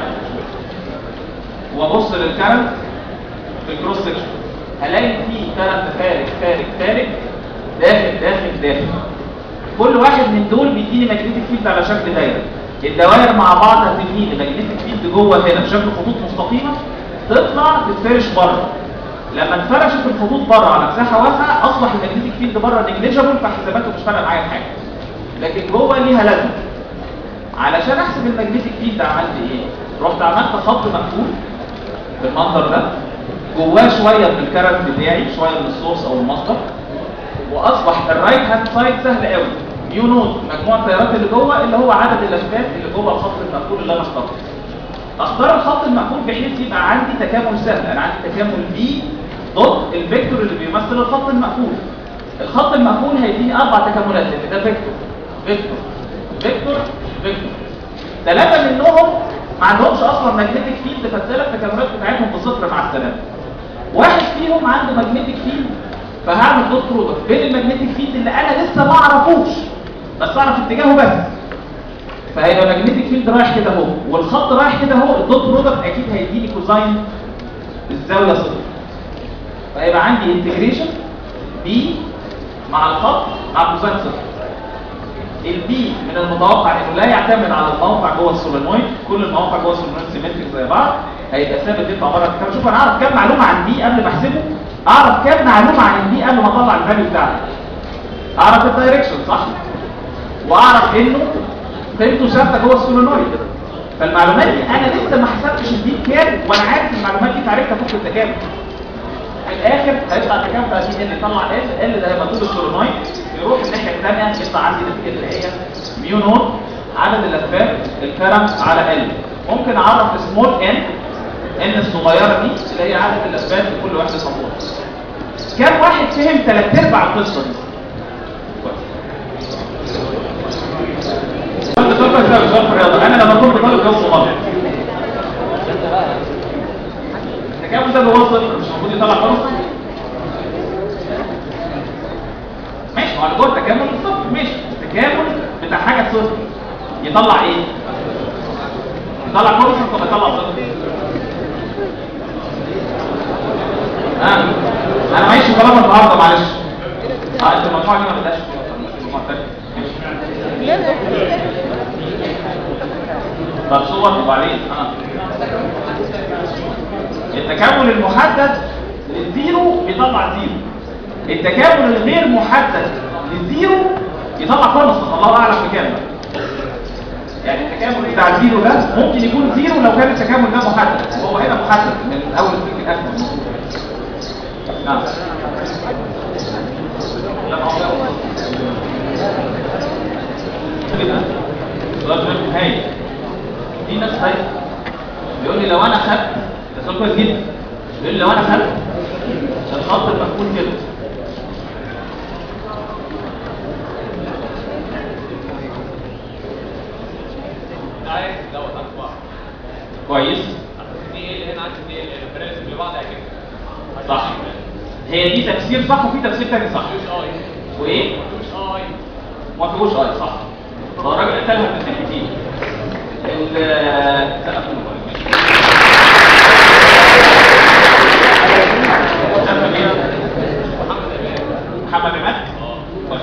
وابص للكرنت في الكروس سكشن هلاقي فيه كرنت خارج خارج خارج داخل داخل داخل كل واحد من دول بيديني ماجنتيك فيلد على شكل دايره الدوائر مع بعض هتديني ماجنتيك فيلد جوه هنا بشكل خطوط مستقيمه تطلع تتفرش بره لما اتفرشت الخطوط بره على مساحه واسعه اصبح الماجنتيك فيلد بره نيجليجابل فحساباته مش فارقه معايا حاجه لكن جوه ليها لازمه علشان احسب الماجنتيك فيلد عملت ايه رحت عملت خط مقفول بالمنظر ده جواه شويه من الكرنت بتاعي شويه من السورس او المصدر واصبح الرايت هاند سايد سهل قوي يو نوت مجموع التيارات اللي جوه اللي هو عدد اللفات اللي جوه الخط المقفول اللي انا اخترته اختار الخط المقفول بحيث يبقى عندي تكامل سهل انا عندي تكامل بي ضد الفيكتور اللي بيمثل الخط المقفول الخط المقفول هيديني اربع تكاملات لان ده فيكتور فيكتور فيكتور فيكتور ثلاثه منهم ما عندهمش اصلا ماجنتيك فيلد فالثلاث تكاملات بتاعتهم بصفر مع السلامه واحد فيهم عنده ماجنتيك فيلد فهعمل دوت برودكت بين الماجنتيك فيلد اللي انا لسه ما اعرفوش بس اعرف اتجاهه بس فهيبقى ماجنتيك فيلد رايح كده اهو والخط رايح كده اهو الدوت برودكت اكيد هيديني كوزاين الزاويه صفر فهيبقى عندي انتجريشن بي مع الخط مع كوزاين صفر البي من المتوقع انه لا يعتمد على الموقع جوه السولينويد كل المواقع جوه السولينويد سيمتريك زي بعض هيبقى ثابت يطلع بره الكتاب شوف انا اعرف كام معلومه عن بي قبل ما احسبه اعرف كام معلومه عن البي قبل ما اطلع الفاليو بتاعته اعرف الدايركشن صح واعرف انه قيمته ثابته جوه السولينويد فالمعلومات دي انا لسه ما حسبتش البي كام وانا عارف المعلومات دي عرفتها فوق التكامل في الاخر هيطلع التكامل بتاع دي ال يطلع ال ال ده هيبقى طول السولينويد يروح الناحيه الثانيه يطلع عندي نتيجه اللي هي ميو نوت عدد اللفات الكرم على ال ممكن اعرف سمول ان ان الصغيره دي اللي هي عدد اللفات لكل واحده سبورت كم واحد فهم ثلاث ارباع القصه دي كل طالب جاوب غلط التكامل ده اللي هو صفر مش المفروض يطلع خالص ماشي هو على جوه التكامل صفر ماشي التكامل بتاع حاجه صفر يطلع ايه؟ يطلع كونستنت ولا يطلع صفر؟ ها انا معيش كلام النهارده معلش اه انت المجموعه دي ما بدأش المجموعه الثانيه ماشي. طب صور وبعدين اه التكامل المحدد للزيرو بيطلع زيرو التكامل الغير محدد للزيرو يطلع كونست الله اعلم بكام بقى. يعني التكامل بتاع الزيرو ده ممكن يكون زيرو لو كان التكامل ده محدد وهو هنا محدد من اول السلك الاسود نعم لا ما هو ده. كده سؤال مهم هاي في ناس هاي بيقول لي لو انا خدت ده سؤال كويس جدا بيقول لي لو انا خدت الخط المقفول كده ده عايز دوت اكبر كويس دي ايه اللي هنا عندي دي البرنس اللي بعض كده صح هي دي تفسير صح وفي تفسير تاني صح مش اي وايه مش اي ما فيهوش اي صح هو الراجل قتلها من الناحيتين ال سقف الموبايل. سقف مين؟ محمد عماد طيب.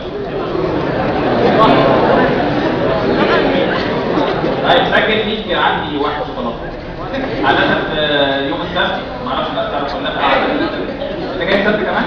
طيب سجل ليك عندي واحد شوكولاته عادة في يوم السبت معرفش الناس تعرف ولا لا انت جاي السبت كمان؟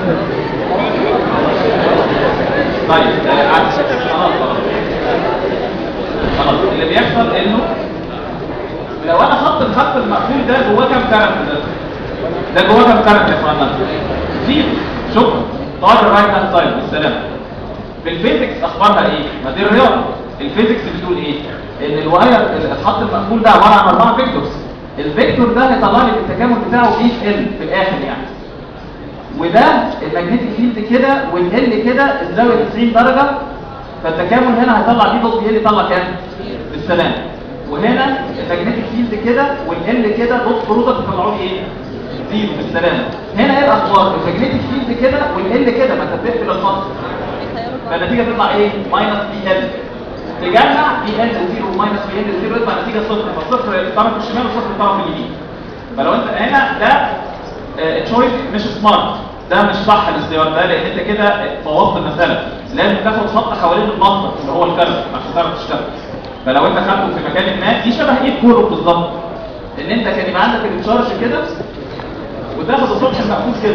طيب آه، عادي. خلاص خلاص خلاص اللي بيحصل انه لو انا خط الخط المقفول ده جواه كام كاركتر ده؟ ده جواه كام كاركتر يا اخوانا؟ زيرو شكرا طار الرايت هاند سايد بالسلامه في الفيزيكس اخبارها ايه؟ ما دي الرياضه الفيزيكس بتقول ايه؟ ان الواير الخط المقفول ده عباره عن اربعه فيكتورز الفيكتور ده هيطلع لي التكامل بتاعه بي في ال في الاخر يعني وده الماجنتيك فيلد كده والال كده الزاويه 90 درجه فالتكامل هنا هيطلع دي دوت ال يطلع كام؟ بالسلام وهنا الماجنتيك فيلد كده والال كده دوت برودكت يطلعوا لي ايه؟ زيرو بالسلام هنا ايه الاخبار؟ الماجنتيك فيلد كده والال كده ما انت بتقفل الخط فالنتيجه تطلع ايه؟ ماينس بي ال تجمع بي ال زيرو ماينس بي ال زيرو يطلع النتيجه صفر فالصفر الطرف الشمال وصفر الطرف اليمين فلو انت هنا ده تشويس مش سمارت ده مش صح الاختيار ده لان انت كده بوظت المساله لازم تاخد خط حوالين المصدر اللي هو الكرب عشان تعرف تشتغل فلو انت خدته في مكان ما دي شبه ايه كورو بالظبط ان انت كان يبقى عندك التشارج كده وتاخد السطح المقفول كده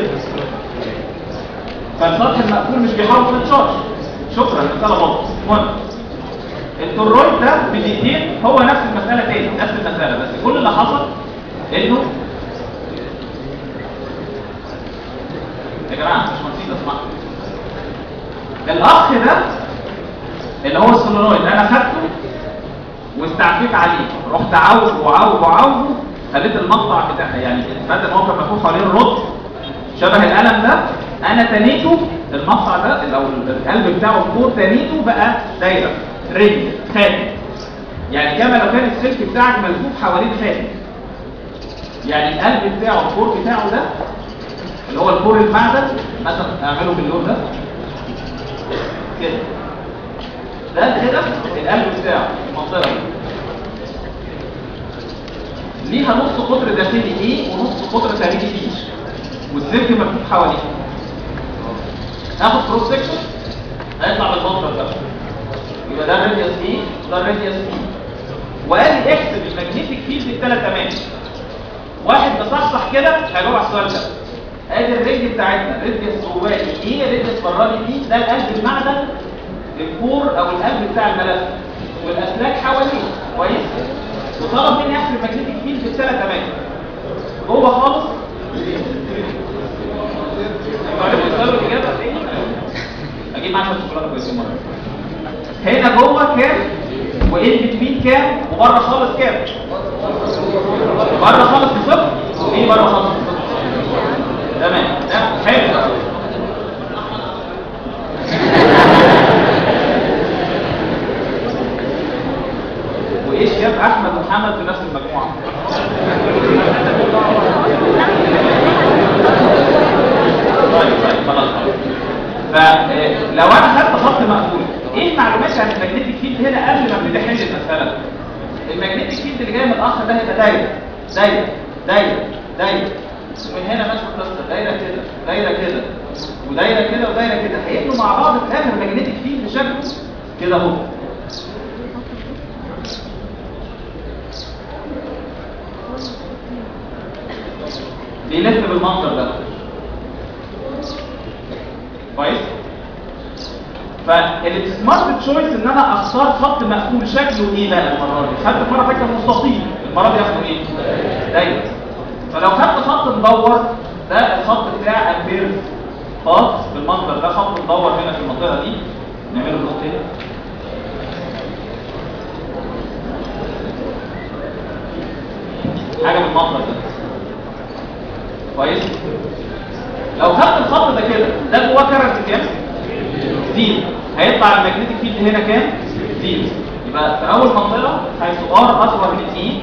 فالسطح المقفول مش بيحاول التشارج شكرا المساله باظت المهم الترويد ده بدقيقتين هو نفس المساله تاني نفس المساله بس كل اللي حصل انه يا جماعه مش نسيت اسمع الاخ ده اللي هو السولينويد انا خدته واستعفيت عليه رحت عاوز وعاوز وعاوزه خليت المقطع بتاعها يعني بدل ما هو كان مفروض حوالين الرد شبه القلم ده انا تنيته المقطع ده او القلب بتاعه الكور تنيته بقى دايره رجل خاتم يعني كما لو كان السلك بتاعك ملفوف حوالين خاتم يعني القلب بتاعه الكور بتاعه ده اللي هو الكور المعدن مثلا اعمله باللون ده كده ده كده القلب بتاعه المنطقه دي ليها نص قطر داخلي ايه ونص قطر خارجي بي والسلك ملفوف حواليه هاخد كروس سكشن هيطلع بالمنظر ده يبقى ده الراديوس ايه وده الراديوس بي وقال لي احسب الماجنتيك فيلد الثلاث اماكن واحد مصحصح كده هيجاوب على السؤال ده ادي الرجل بتاعتنا راديوس جوالي ايه راديوس براني بي ده القلب المعدن الكور او القلب بتاع الملف والاسلاك حواليه كويس وطلب مني احسب الماجنتيك فيلد في الثلاث اماكن جوه خالص عرفت السؤال والاجابه اجيب معاك شوكولاته كويسين مره هنا جوه كام وان بتوين كام وبره خالص كام بره خالص بصفر ايه بره خالص بصفر تمام ده حلو وايش كام محمد في نفس المجموعه طيب طيب خلاص خلاص فلو انا خدت خط مقفول ايه المعلومات عن الماجنتيك فيلد هنا قبل ما ابتدي احل المساله الماجنتيك فيلد اللي جاي من الاخ ده هيبقى دايره دايره دايره دايره ومن هنا ماشي القصه دايره كده دايره كده ودايره كده ودايره كده هيبقوا مع بعض في الاخر ماجنتيك فيلد شكله كده اهو بيلف بالمنظر ده كويس فالسمارت تشويس ان انا اختار خط مقفول شكله ايه بقى المره دي خدت المره فاكره مستطيل المره دي اخده ايه دايره فلو خدت خط مدور ده الخط بتاع امبير خط بالمنظر ده خط مدور هنا في المنطقه دي نعمله خط هنا حاجه بالمنظر ده كويس لو خدت الخط ده كده ده جواه كارنت كام زيرو هيطلع الماجنتيك فيلد هنا كام زيرو يبقى في اول منطقه حيث ار اصغر من اي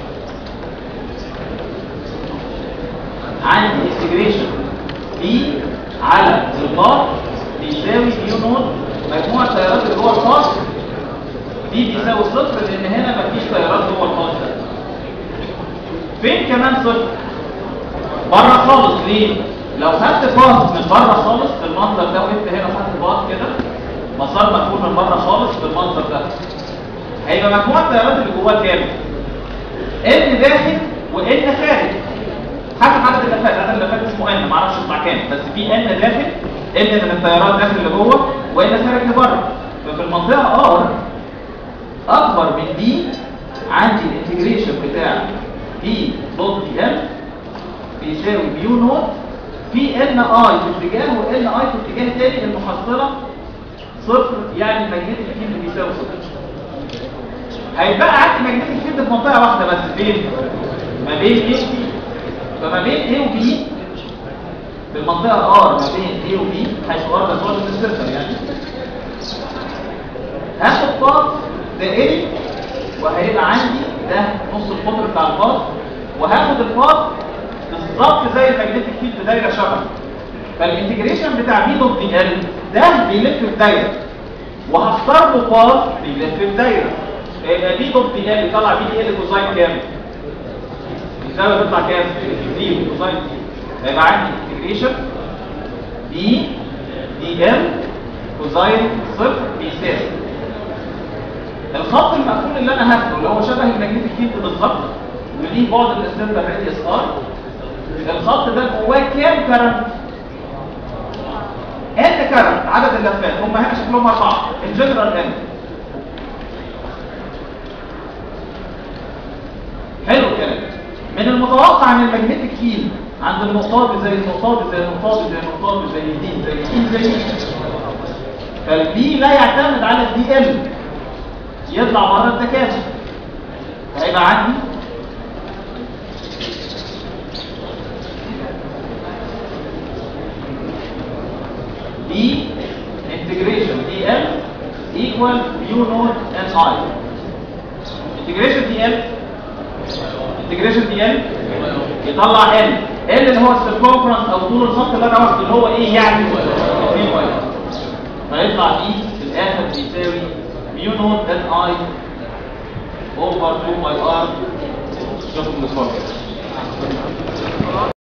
عندي انتجريشن بي على البار بيساوي يو نوت مجموع التيارات اللي جوه الخط دي بيساوي صفر لان هنا مفيش تيارات جوه الخط ده فين كمان صفر بره خالص ليه لو خدت باص من بره خالص بالمنظر ده وانت هنا خدت باص كده مسار مقفول من بره خالص بالمنظر ده هيبقى مجموع التيارات اللي جواه كام ان داخل وان خارج حسب عدد اللفات عدد اللفات اسمه ان معرفش يطلع كام بس في ان داخل ان من التيارات داخل لجوه وان خارج لبره ففي المنطقه ار اكبر من دي عندي الانتجريشن بتاع بي دوت دي ام بيساوي بيو نوت في ان اي في اتجاه وان اي في اتجاه تاني المحصله صفر يعني الماجنتيك فيلد بيساوي صفر هيبقى عندي ماجنتيك فيلد في منطقه واحده بس فين ما بين A و B فما بين A و B في المنطقه R ما بين A و B حيث R ده صوره السيركل يعني هاخد باث دائري وهيبقى عندي ده نص القطر بتاع الباث وهاخد الباث بالظبط زي الماجنتيك فيلد دايره شبه فالانتجريشن بتاع بي دوت دي ال ده بيلف في دايره وهختار له باث بيلف في دايره يبقى بي دوت دي ال يطلع بي دي ال كوزاين كام؟ الزاويه تطلع كام؟ زيرو كوزاين زيرو هيبقى عندي انتجريشن بي دي ال كوزاين صفر بيساوي الخط المقفول اللي انا هاخده اللي هو شبه الماجنتيك فيلد بالظبط وليه بعد الاستنتر راديوس ار الخط ده جواه كام كرنت ان كرنت عدد اللفات هم هنا شكلهم اربعه الجنرال ان حلو الكلام من المتوقع ان الماجنتيك فيلد عند النقطات زي النقطات زي النقطات زي النقطات زي دي زي دي زي دي فالبي لا يعتمد على الدي ال يطلع بره التكافؤ هيبقى عندي دي integration dl equal u naught n i integration dl integration dl يطلع n n اللي هو السيركمفرنس او طول الخط اللي انا واخده اللي هو ايه يعني 2 باي فيطلع دي في الاخر بيساوي ميو نوت ان اي اوفر 2 باي ار شوفوا الصور